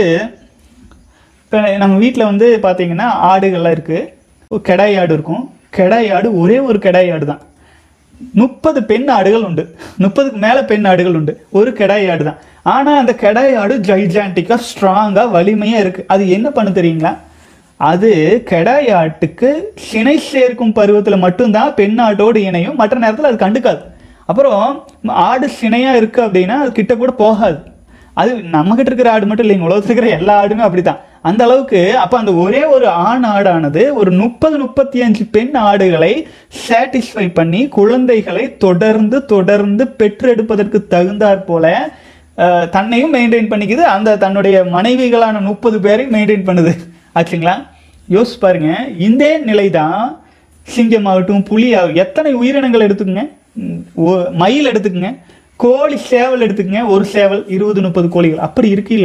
இப்போ நம்ம வீட்டில் வந்து பார்த்தீங்கன்னா ஆடுகள்லாம் இருக்குது ஒரு கெடாய் ஆடு இருக்கும் கெடாய் ஆடு ஒரே ஒரு கெடாய் ஆடு தான் முப்பது பெண் ஆடுகள் உண்டு முப்பதுக்கு மேலே பெண் ஆடுகள் உண்டு ஒரு கெடாய் ஆடு தான் ஆனால் அந்த கெடாய் ஆடு ஜைஜான்டிக்காக ஸ்ட்ராங்காக வலிமையாக இருக்குது அது என்ன பண்ணு தெரியுங்களா அது கெடாய் ஆட்டுக்கு சினை சேர்க்கும் பருவத்தில் மட்டும்தான் பெண் ஆட்டோடு இணையும் மற்ற நேரத்தில் அது கண்டுக்காது அப்புறம் ஆடு சினையாக இருக்குது அப்படின்னா அது கிட்ட கூட போகாது அது நம்ம கிட்ட இருக்கிற ஆடு மட்டும் இல்லைங்க உலகத்துல இருக்கிற எல்லா ஆடுமே அப்படித்தான் அந்த அளவுக்கு அப்ப அந்த ஒரே ஒரு ஆண் ஆடானது ஒரு முப்பது முப்பத்தி அஞ்சு பெண் ஆடுகளை சாட்டிஸ்ஃபை பண்ணி குழந்தைகளை தொடர்ந்து தொடர்ந்து பெற்றெடுப்பதற்கு தகுந்தாற் போல அஹ், தன்னையும் மெயின்டைன் பண்ணிக்குது அந்த தன்னுடைய மனைவிகளான முப்பது பேரையும் மெயின்டைன் பண்ணுது ஆச்சுங்களா யோசிச்சு பாருங்க இந்த நிலை தான் சிங்கமாகட்டும் புலி ஆகட்டும் எத்தனை உயிரினங்கள் எடுத்துக்கங்க ம், ஓ- மயில் எடுத்துக்கங்க கோழி சேவல் எடுத்துக்கங்க ஒரு சேவல் இருபது முப்பது கோழிகள் அப்படி இருக்கையில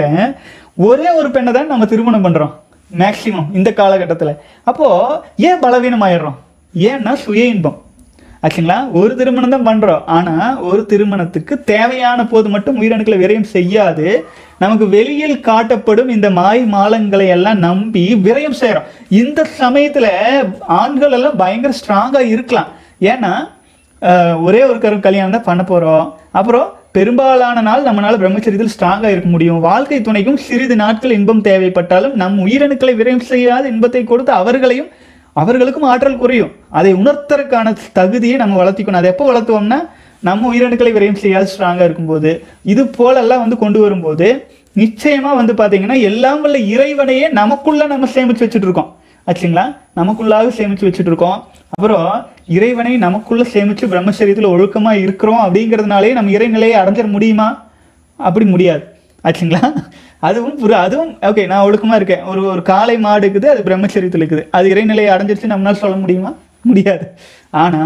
ஒரே ஒரு பெண்ணை தான் நம்ம திருமணம் பண்றோம் மேக்சிமம் இந்த காலகட்டத்தில் அப்போ ஏன் பலவீனம் ஆயிடுறோம் ஏன்னா சுய இன்பம் ஆச்சுங்களா ஒரு திருமணம் தான் பண்றோம் ஆனா ஒரு திருமணத்துக்கு தேவையான போது மட்டும் உயிரணுக்களை விரயம் செய்யாது நமக்கு வெளியில் காட்டப்படும் இந்த மாய் மாலங்களை எல்லாம் நம்பி விரயம் செய்றோம் இந்த சமயத்துல ஆண்கள் எல்லாம் பயங்கர ஸ்ட்ராங்கா இருக்கலாம் ஏன்னா ஆஹ், ஒரே ஒரு கரு கல்யாணம் தான் பண்ண போறோம் அப்புறம் பெரும்பாலான நாள் நம்மளால பிரம்மச்சரியத்தில் ஸ்ட்ராங்கா இருக்க முடியும் வாழ்க்கை துணைக்கும் சிறிது நாட்கள் இன்பம் தேவைப்பட்டாலும் நம் உயிரணுக்களை விரயம் செய்யாத இன்பத்தை கொடுத்து அவர்களையும் அவர்களுக்கும் ஆற்றல் குறையும் அதை உணர்த்தறதுக்கான தகுதியை நம்ம வளர்த்திக்கணும் அதை எப்போ வளர்த்துவோம்னா நம்ம உயிரணுக்களை விரயம் செய்யாது ஸ்ட்ராங்காக இருக்கும்போது இது போலெல்லாம் வந்து கொண்டு வரும்போது நிச்சயமா வந்து பாத்தீங்கன்னா எல்லாம் வல்ல இறைவனையே நமக்குள்ள நம்ம சேமிச்சு வச்சுட்டு இருக்கோம் ஆச்சுங்களா நமக்குள்ளாக சேமிச்சு வச்சுட்டு இருக்கோம் அப்புறம் இறைவனை நமக்குள்ள சேமிச்சு பிரம்மச்சரியத்தில் ஒழுக்கமா இருக்கிறோம் அப்படிங்கிறதுனாலே நம்ம இறைநிலையை அடைஞ்சிட முடியுமா அப்படி முடியாது ஆச்சுங்களா அதுவும் புரு அதுவும் ஓகே நான் ஒழுக்கமா இருக்கேன் ஒரு ஒரு காளை மாடு இருக்குது அது பிரம்மச்சரியத்தில் இருக்குது அது இறைநிலையை அடைஞ்சிருச்சு நம்மளால சொல்ல முடியுமா முடியாது ஆனா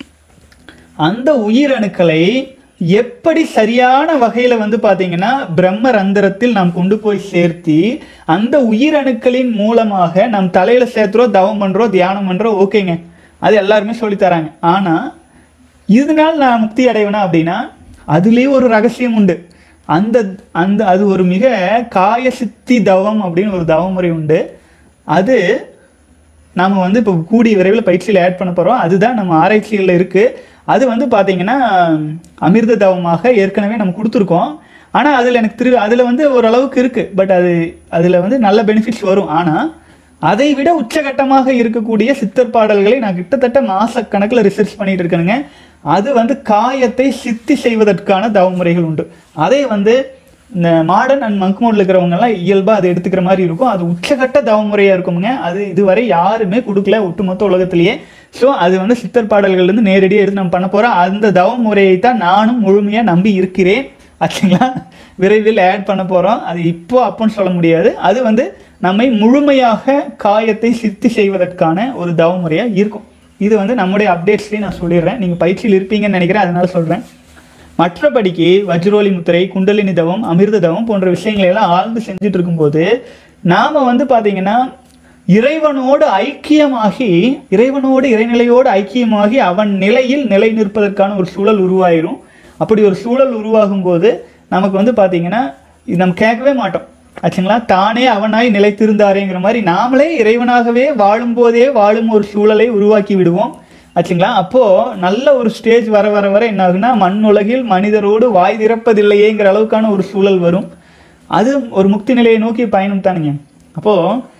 அந்த உயிரணுக்களை எப்படி சரியான வகையில வந்து பாத்தீங்கன்னா பிரம்ம ரந்திரத்தில் நாம் கொண்டு போய் சேர்த்தி அந்த உயிரணுக்களின் மூலமாக நம் தலையில சேர்த்துறோம் தவம் பண்றோம் தியானம் பண்றோம் ஓகேங்க அது எல்லாருமே சொல்லித் தராங்க ஆனா இதனால் நான் முக்தி அடைவேனா அப்படின்னா அதுலேயே ஒரு ரகசியம் உண்டு அந்த அந்த அது ஒரு மிக காய சித்தி தவம் அப்படின்னு ஒரு தவமுறை உண்டு அது நாம வந்து இப்போ கூடிய விரைவில் பயிற்சியில் ஆட் பண்ண போகிறோம் அதுதான் நம்ம ஆராய்ச்சிகளில் இருக்குது அது வந்து பார்த்தீங்கன்னா அமிர்த தவமாக ஏற்கனவே நம்ம கொடுத்துருக்கோம் ஆனால் அதில் எனக்கு திரு அதில் வந்து ஓரளவுக்கு இருக்குது பட் அது அதில் வந்து நல்ல பெனிஃபிட்ஸ் வரும் ஆனால் அதை விட உச்சகட்டமாக இருக்கக்கூடிய சித்தர் பாடல்களை நான் கிட்டத்தட்ட மாசக்கணக்கில் ரிசர்ச் பண்ணிட்டு இருக்கேனுங்க அது வந்து காயத்தை சித்தி செய்வதற்கான தவமுறைகள் உண்டு அதை வந்து இந்த மாடர்ன் அண்ட் மங்க் மோட்ல இருக்கிறவங்க எல்லாம் இயல்பா அதை எடுத்துக்கிற மாதிரி இருக்கும் அது உச்சகட்ட தவமுறையா இருக்குமுங்க அது இதுவரை யாருமே கொடுக்கல ஒட்டுமொத்த உலகத்திலேயே ஸோ அது வந்து சித்தர் பாடல்கள்ல இருந்து நேரடியாக எடுத்து நம்ம பண்ண போறோம் அந்த தவமுறையை தான் நானும் முழுமையா நம்பி இருக்கிறேன் ஆச்சுங்களா விரைவில் ஆட் பண்ண போறோம் அது இப்போ அப்போன்னு சொல்ல முடியாது அது வந்து நம்மை முழுமையாக காயத்தை சித்தி செய்வதற்கான ஒரு தவமுறையா இருக்கும் இது வந்து நம்முடைய அப்டேட்ஸ்லேயும் நான் சொல்லிடுறேன் நீங்க பயிற்சியில் இருப்பீங்கன்னு நினைக்கிறேன் அதனால சொல்றேன் மற்றபடிக்கு வஜ்ரோலி முத்திரை குண்டலினி தவம் அமிர்த தவம் போன்ற விஷயங்களை எல்லாம் ஆழ்ந்து செஞ்சுட்டு இருக்கும்போது நாம வந்து பாத்தீங்கன்னா இறைவனோடு ஐக்கியமாகி இறைவனோடு இறைநிலையோடு ஐக்கியமாகி அவன் நிலையில் நிலை நிற்பதற்கான ஒரு சூழல் உருவாயிரும் அப்படி ஒரு சூழல் உருவாகும் போது நமக்கு வந்து பார்த்தீங்கன்னா இது நம்ம கேட்கவே மாட்டோம் ஆச்சுங்களா தானே அவனாய் நிலைத்திருந்தாரேங்கிற மாதிரி நாமளே இறைவனாகவே வாழும்போதே வாழும் ஒரு சூழலை உருவாக்கி விடுவோம் ஆச்சுங்களா அப்போ நல்ல ஒரு ஸ்டேஜ் வர வர வர என்ன ஆகுன்னா மண் உலகில் மனிதரோடு வாய் திறப்பதில்லையேங்கிற அளவுக்கான ஒரு சூழல் வரும் அது ஒரு முக்தி நிலையை நோக்கி பயணம் தானுங்க அப்போ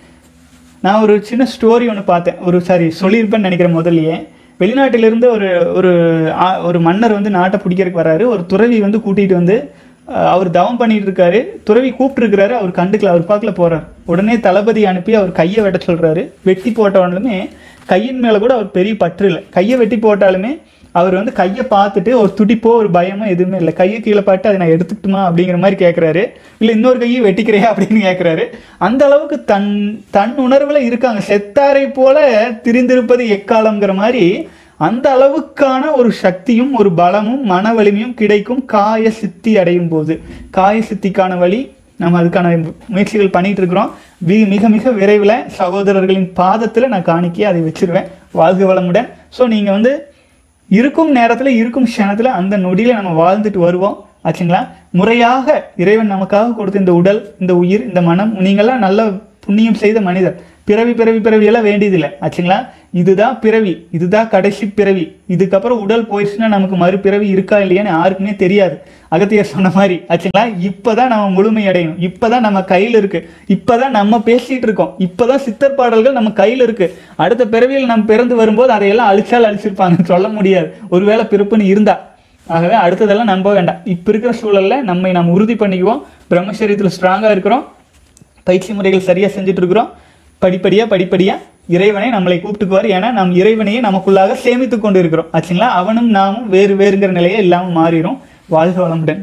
நான் ஒரு சின்ன ஸ்டோரி ஒன்று பார்த்தேன் ஒரு சாரி சொல்லியிருப்பேன்னு நினைக்கிறேன் முதல்லயே வெளிநாட்டிலிருந்து ஒரு ஒரு ஆ- ஒரு மன்னர் வந்து நாட்டை பிடிக்கிறதுக்கு வராரு ஒரு துறவி வந்து கூட்டிகிட்டு வந்து அஹ், அவர் தவம் பண்ணிட்டு இருக்காரு துறவி கூப்பிட்டுருக்கிறாரு அவர் கண்டுக்கல அவர் பார்க்கல போறார் உடனே தளபதி அனுப்பி அவர் கையை வெட்ட சொல்றாரு வெட்டி போட்ட உடனே கையின் மேலே கூட அவர் பெரிய பற்று இல்லை கையை வெட்டி போட்டாலுமே அவர் வந்து கையை பார்த்துட்டு ஒரு துடிப்போ ஒரு பயமோ எதுவுமே இல்லை கையை கீழே பாட்டு அதை நான் எடுத்துக்கிட்டுமா அப்படிங்கிற மாதிரி கேட்குறாரு இல்லை இன்னொரு கையை வெட்டிக்கிறியா அப்படின்னு கேட்குறாரு அந்த அளவுக்கு தன் தன் உணர்வில் இருக்காங்க செத்தாரை போல திரிந்திருப்பது எக்காலம்ங்கிற மாதிரி அந்த அளவுக்கான ஒரு சக்தியும் ஒரு பலமும் மன வலிமையும் கிடைக்கும் காய சித்தி அடையும் போது காய சித்திக்கான வழி நம்ம அதுக்கான முயற்சிகள் பண்ணிட்டு இருக்கிறோம் வி- மிக மிக விரைவில் சகோதரர்களின் பாதத்தில் நான் காணிக்கை அதை வச்சிருவேன் வாழ்க வளமுடன் ஸோ நீங்கள் வந்து இருக்கும் நேரத்தில் இருக்கும் க்ஷணத்தில் அந்த நொடியில் நம்ம வாழ்ந்துட்டு வருவோம் ஆச்சுங்களா முறையாக இறைவன் நமக்காக கொடுத்த இந்த உடல் இந்த உயிர் இந்த மனம் நீங்களாம் நல்ல புண்ணியம் செய்த மனிதர் பிறவி பிறவி பிறவி எல்லாம் வேண்டியதில்லை ஆச்சுங்களா இதுதான் பிறவி இதுதான் கடைசி பிறவி இதுக்கப்புறம் உடல் போயிடுச்சுன்னா நமக்கு மறுபிறவி இருக்கா இல்லையான்னு யாருக்குமே தெரியாது அகத்தியர் சொன்ன மாதிரி ஆச்சுங்களா இப்பதான் நம்ம முழுமை அடையணும் இப்பதான் நம்ம கையில் இருக்கு இப்பதான் நம்ம பேசிட்டு இருக்கோம் இப்பதான் சித்தர் பாடல்கள் நம்ம கையில் இருக்கு அடுத்த பிறவியில் நம்ம பிறந்து வரும்போது அதையெல்லாம் அழிச்சால் அழிச்சிருப்பாங்க சொல்ல முடியாது ஒருவேளை பிறப்புன்னு இருந்தா ஆகவே அடுத்ததெல்லாம் நம்ப வேண்டாம் இப்போ இருக்கிற சூழல்ல நம்மை நாம் உறுதி பண்ணிக்குவோம் பிரம்மச்சரியத்தில் ஸ்ட்ராங்காக இருக்கிறோம் பயிற்சி முறைகள் சரியாக செஞ்சுட்டு இருக்கிறோம் படிப்படியாக படிப்படியாக இறைவனை நம்மளை கூப்பிட்டுக்குவார் ஏன்னா நம் இறைவனையே நமக்குள்ளாக சேமித்து கொண்டு இருக்கிறோம் ஆச்சுங்களா அவனும் நாமும் வேறு வேறுங்கிற நிலையே இல்லாமல் மாறிடும் வாழ்க வளமுடன்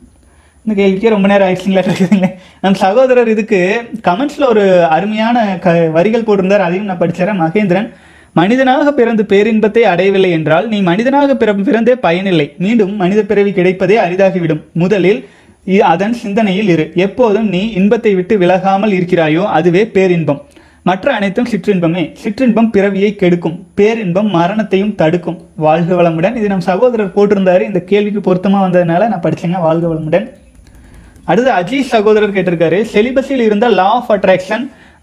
இந்த கேள்விக்கே ரொம்ப நேரம் ஆயிடுச்சுங்களா இருக்குதுங்களே நம் சகோதரர் இதுக்கு கமெண்ட்ஸில் ஒரு அருமையான க வரிகள் போட்டிருந்தார் அதையும் நான் படிச்சேன் மகேந்திரன் மனிதனாக பிறந்து பேரின்பத்தை அடையவில்லை என்றால் நீ மனிதனாக பிற பிறந்தே பயனில்லை மீண்டும் மனித பிறவி கிடைப்பதே அரிதாகிவிடும் முதலில் இ- அதன் சிந்தனையில் இரு எப்போதும் நீ இன்பத்தை விட்டு விலகாமல் இருக்கிறாயோ அதுவே பேரின்பம் மற்ற அனைத்தும் சிற்றின்பமே சிற்றின்பம் பிறவியை கெடுக்கும் பேரின்பம் மரணத்தையும் தடுக்கும் வாழ்க வளமுடன் இது நம் சகோதரர் போட்டிருந்தாரு இந்த கேள்விக்கு பொருத்தமா வந்ததுனால நான் படிச்சேங்க வாழ்க வளமுடன் அடுத்து அஜீஷ் சகோதரர் கேட்டிருக்காரு செலிபஸில் இருந்த லா ஆஃப் அட்ராக்ஷன்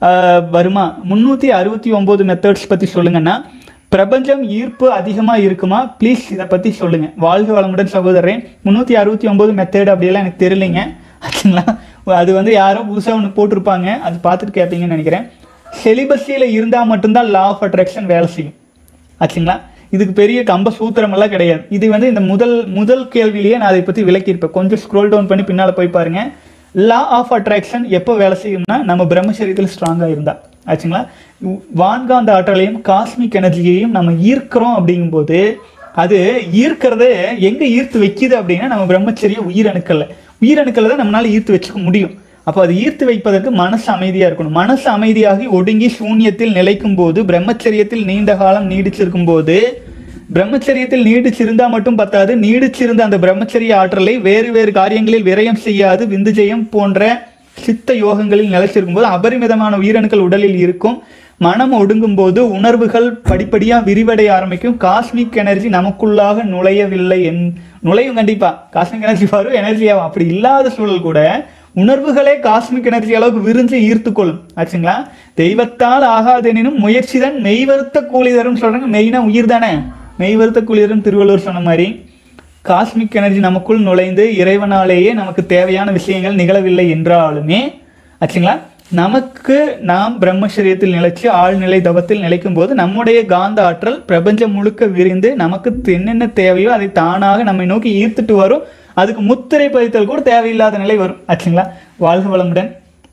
வருமா முந்நூற்றி அறுபத்தி ஒம்பது மெத்தட்ஸ் பற்றி சொல்லுங்கன்னா பிரபஞ்சம் ஈர்ப்பு அதிகமாக இருக்குமா ப்ளீஸ் இதை பற்றி சொல்லுங்கள் வாழ்க வளமுடன் சகோதரன் முந்நூற்றி அறுபத்தி ஒம்பது மெத்தட் அப்படியெல்லாம் எனக்கு தெரியலைங்க ஆச்சுங்களா அது வந்து யாரோ புதுசாக ஒன்று போட்டிருப்பாங்க அது பார்த்துட்டு கேட்பீங்கன்னு நினைக்கிறேன் செலிபஸியில் இருந்தால் மட்டும்தான் லா ஆஃப் அட்ராக்ஷன் வேலை செய்யும் ஆச்சுங்களா இதுக்கு பெரிய கம்ப சூத்திரமெல்லாம் கிடையாது இது வந்து இந்த முதல் முதல் கேள்வியிலேயே நான் அதை பற்றி விளக்கியிருப்பேன் கொஞ்சம் ஸ்க்ரோல் டவுன் பண்ணி பின்னால் போய் பாருங்க லா ஆஃப் அட்ராக்ஷன் எப்போ வேலை செய்யும்னா நம்ம பிரம்மச்சரியத்தில் ஸ்ட்ராங்காக இருந்தா ஆச்சுங்களா உ- வான்காந்த ஆற்றலையும் காஸ்மிக் எனர்ஜியையும் நம்ம ஈர்க்கிறோம் அப்படிங்கும்போது அது ஈர்க்கிறது எங்கே ஈர்த்து வைக்குது அப்படின்னா நம்ம பிரம்மச்சரிய உயிரணுக்கள்ல உயிரணுக்களை தான் நம்மளால ஈர்த்து வச்சுக்க முடியும் அப்போ அது ஈர்த்து வைப்பதற்கு மனசு அமைதியாக இருக்கணும் மனசு அமைதியாகி ஒடுங்கி சூன்யத்தில் நிலைக்கும் போது பிரம்மச்சரியத்தில் நீண்ட காலம் நீடிச்சிருக்கும் போது பிரம்மச்சரியத்தில் நீடிச்சிருந்தா மட்டும் பத்தாது நீடிச்சிருந்த அந்த பிரம்மச்சரிய ஆற்றலை வேறு வேறு காரியங்களில் விரயம் செய்யாது விந்துஜயம் போன்ற சித்த யோகங்களில் நிலைச்சிருக்கும் போது அபரிமிதமான உயிரணுக்கள் உடலில் இருக்கும் மனம் ஒடுங்கும் போது உணர்வுகள் படிப்படியா விரிவடைய ஆரம்பிக்கும் காஸ்மிக் எனர்ஜி நமக்குள்ளாக நுழையவில்லை என் நுழையும் கண்டிப்பா காஸ்மிக் எனர்ஜி வரும் எனர்ஜி ஆகும் அப்படி இல்லாத சூழல் கூட உணர்வுகளே காஸ்மிக் எனர்ஜி அளவுக்கு விரிஞ்சு ஈர்த்துக்கொள்ளும் ஆச்சுங்களா தெய்வத்தால் ஆகாதெனினும் முயற்சி தான் மெய்வருத்த கூலி தரும் சொல்றாங்க மெயினா உயிர் தானே மெய்வருத்த கூலி தரும் திருவள்ளுவர் சொன்ன மாதிரி காஸ்மிக் எனர்ஜி நமக்குள் நுழைந்து இறைவனாலேயே நமக்கு தேவையான விஷயங்கள் நிகழவில்லை என்றாலுமே ஆச்சுங்களா நமக்கு நாம் பிரம்மச்சரியத்தில் நிலைச்சு ஆழ்நிலை தவத்தில் நிலைக்கும் போது நம்முடைய காந்த ஆற்றல் பிரபஞ்சம் முழுக்க விரிந்து நமக்கு என்னென்ன தேவையோ அதை தானாக நம்மை நோக்கி ஈர்த்துட்டு வரும் அதுக்கு முத்திரை பதித்தல் கூட தேவையில்லாத நிலை வரும் ஆச்சுங்களா வாழ்க வளமுடன்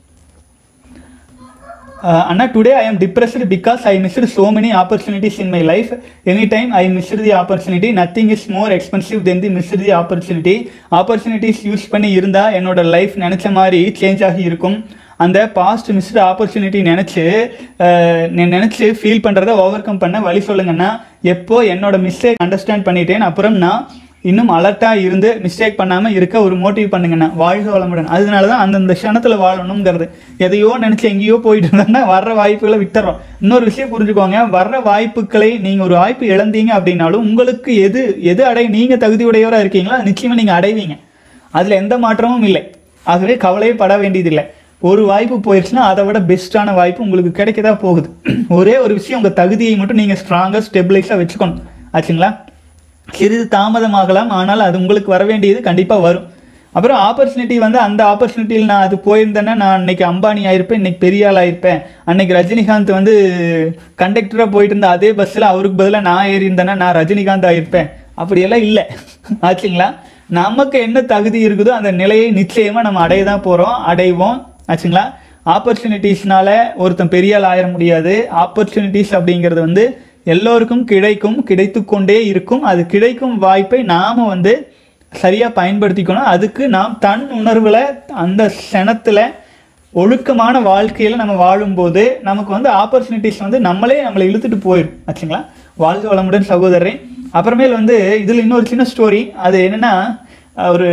Uh, Anna, today I am depressed because I missed so many opportunities in my life. Anytime I missed the opportunity, nothing is more expensive than the missed the opportunity. Opportunities use பண்ணி இருந்தா என்னோட life நினைச்ச மாதிரி change ஆகி இருக்கும் அந்த past missed opportunity நினச்சி நினச்சி ஃபீல் பண்ணுறத ஓவர் கம் பண்ண வழி சொல்லுங்கன்னா எப்போ என்னோட மிஸ்டேக் அண்டர்ஸ்டாண்ட் பண்ணிட்டேன் அப்புறம் நான் இன்னும் அலர்ட்டாக இருந்து மிஸ்டேக் பண்ணாமல் இருக்க ஒரு மோட்டிவ் பண்ணுங்கண்ணா வாழ்க வளமுடன் அதனால தான் அந்தந்த க்ஷணத்தில் வாழணுங்கிறது எதையோ நினச்சி எங்கேயோ போயிட்டு இருந்தோம்னா வர்ற வாய்ப்புகளை விட்டுறோம் இன்னொரு விஷயம் புரிஞ்சுக்கோங்க வர்ற வாய்ப்புகளை நீங்கள் ஒரு வாய்ப்பு இழந்தீங்க அப்படின்னாலும் உங்களுக்கு எது எது அடை நீங்கள் தகுதியுடையவராக இருக்கீங்களோ அது நிச்சயமாக நீங்கள் அடைவீங்க அதில் எந்த மாற்றமும் இல்லை ஆகவே கவலையே பட வேண்டியதில்லை ஒரு வாய்ப்பு போயிடுச்சுன்னா அதை விட பெஸ்ட்டான வாய்ப்பு உங்களுக்கு கிடைக்கதா போகுது ஒரே ஒரு விஷயம் உங்கள் தகுதியை மட்டும் நீங்கள் ஸ்ட்ராங்காக ஸ்டெபிளைஸாக வச்சுக்கணும் ஆச்சுங்களா சிறிது தாமதமாகலாம் ஆனால் அது உங்களுக்கு வர வேண்டியது கண்டிப்பாக வரும் அப்புறம் ஆப்பர்ச்சுனிட்டி வந்து அந்த ஆப்பர்ச்சுனிட்டியில் நான் அது போயிருந்தேன்னா நான் அன்னைக்கு அம்பானி ஆயிருப்பேன் இன்னைக்கு பெரிய ஆள் ஆயிருப்பேன் அன்னைக்கு ரஜினிகாந்த் வந்து கண்டக்டராக போயிட்டு இருந்த அதே பஸ்ஸில் அவருக்கு பதிலாக நான் ஏறி இருந்தேன்னா நான் ரஜினிகாந்த் ஆயிருப்பேன் அப்படியெல்லாம் இல்லை ஆச்சுங்களா நமக்கு என்ன தகுதி இருக்குதோ அந்த நிலையை நிச்சயமாக நம்ம அடைய தான் போகிறோம் அடைவோம் ஆச்சுங்களா ஆப்பர்ச்சுனிட்டிஸ்னால ஒருத்தன் பெரிய ஆள் ஆயிட முடியாது ஆப்பர்ச்சுனிட்டிஸ் அப்படிங்கிறது வந்து எல்லோருக்கும் கிடைக்கும் கிடைத்து கொண்டே இருக்கும் அது கிடைக்கும் வாய்ப்பை நாம் வந்து சரியாக பயன்படுத்திக்கணும் அதுக்கு நாம் தன் உணர்வில் அந்த க்ஷணத்தில் ஒழுக்கமான வாழ்க்கையில் நம்ம வாழும்போது நமக்கு வந்து ஆப்பர்ச்சுனிட்டிஸ் வந்து நம்மளே நம்மளை இழுத்துட்டு போயிடும் ஆச்சுங்களா வாழ்க வளமுடன் சகோதரன் அப்புறமேல் வந்து இதில் இன்னொரு சின்ன ஸ்டோரி அது என்னென்னா ஒரு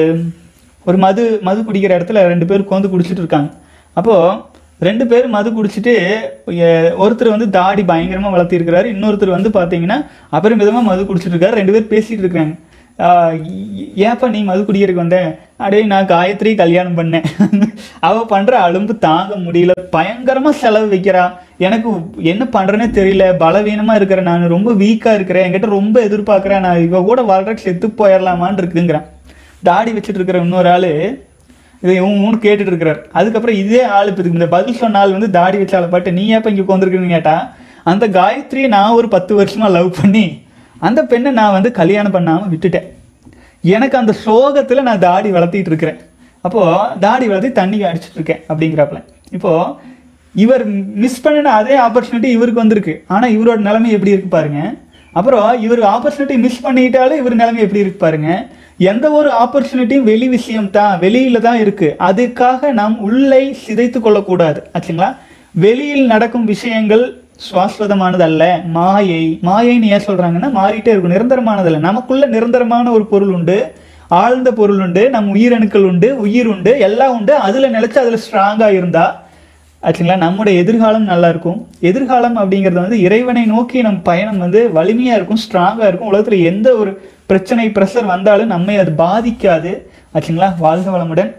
ஒரு மது மது குடிக்கிற இடத்துல ரெண்டு பேர் உட்காந்து குடிச்சிட்டு இருக்காங்க அப்போது ரெண்டு பேர் மது குடிச்சிட்டு எ- ஒருத்தர் வந்து தாடி பயங்கரமாக வளர்த்திருக்கிறாரு இன்னொருத்தர் வந்து பார்த்தீங்கன்னா அபரிமிதமாக மது குடிச்சிட்டு இருக்காரு ரெண்டு பேர் பேசிட்டு இருக்காங்க ஆஹ் ஏ- ஏப்பா நீ மது குடிக்கிறதுக்கு வந்த அடே நான் காயத்ரி கல்யாணம் பண்ணேன் அவ பண்ற அலும்பு தாங்க முடியல பயங்கரமா செலவு வைக்கிறா எனக்கு என்ன பண்றேனே தெரியல பலவீனமா இருக்கிறேன் நான் ரொம்ப வீக்கா இருக்கிறேன் என்கிட்ட ரொம்ப எதிர்பார்க்கறேன் நான் இவ கூட வாழ்றதுக்கு செத்து போயிடலாமான்னு இருக்குங்கிறேன் தாடி வச்சுட்டு இருக்கிற இன்னொரு ஆளு இதை இவன் மூணு கேட்டுட்டு இருக்கிறார் அதுக்கப்புறம் இதே ஆள் இப்போ இந்த பதில் சொன்ன ஆள் வந்து தாடி வச்ச ஆளை பாட்டு நீ ஏப்ப இங்கே உட்காந்துருக்குன்னு கேட்டா அந்த காயத்ரியை நான் ஒரு பத்து வருஷமா லவ் பண்ணி அந்த பெண்ணை நான் வந்து கல்யாணம் பண்ணாம விட்டுட்டேன் எனக்கு அந்த சோகத்துல நான் தாடி வளர்த்திட்டு இருக்கிறேன் அப்போ தாடி வளர்த்தி தண்ணி அடிச்சிட்டு இருக்கேன் அப்படிங்கிறாப்புல இப்போ இவர் மிஸ் பண்ணின அதே ஆப்பர்ச்சுனிட்டி இவருக்கு வந்திருக்கு ஆனா இவரோட நிலைமை எப்படி இருக்கு பாருங்க அப்புறம் இவர் ஆப்பர்ச்சுனிட்டி மிஸ் பண்ணிட்டாலும் இவர் நிலைமை எப்படி இருக்கு பாருங்க எந்த ஒரு ஆப்பர்ச்சுனிட்டியும் வெளி விஷயம் தான் வெளியில தான் இருக்கு அதுக்காக நாம் உள்ளே சிதைத்து கொள்ளக்கூடாது ஆச்சுங்களா வெளியில் நடக்கும் விஷயங்கள் சுவாஸ்வதமானது அல்ல மாயை மாயைன்னு ஏன் சொல்றாங்கன்னா மாறிட்டே இருக்கும் நிரந்தரமானது அல்ல நமக்குள்ள நிரந்தரமான ஒரு பொருள் உண்டு ஆழ்ந்த பொருள் உண்டு நம் உயிரணுக்கள் உண்டு உயிர் உண்டு எல்லாம் உண்டு அதுல நிலைச்சு அதுல ஸ்ட்ராங்கா இருந்தா ஆச்சுங்களா நம்முடைய எதிர்காலம் நல்லா இருக்கும் எதிர்காலம் அப்படிங்கிறது வந்து இறைவனை நோக்கி நம் பயணம் வந்து வலிமையா இருக்கும் ஸ்ட்ராங்கா இருக்கும் உலகத்துல எந்த ஒரு பிரச்சனை ப்ரெஷர் வந்தாலும் நம்மை அது பாதிக்காது ஆச்சுங்களா வாழ்க வளமுடன்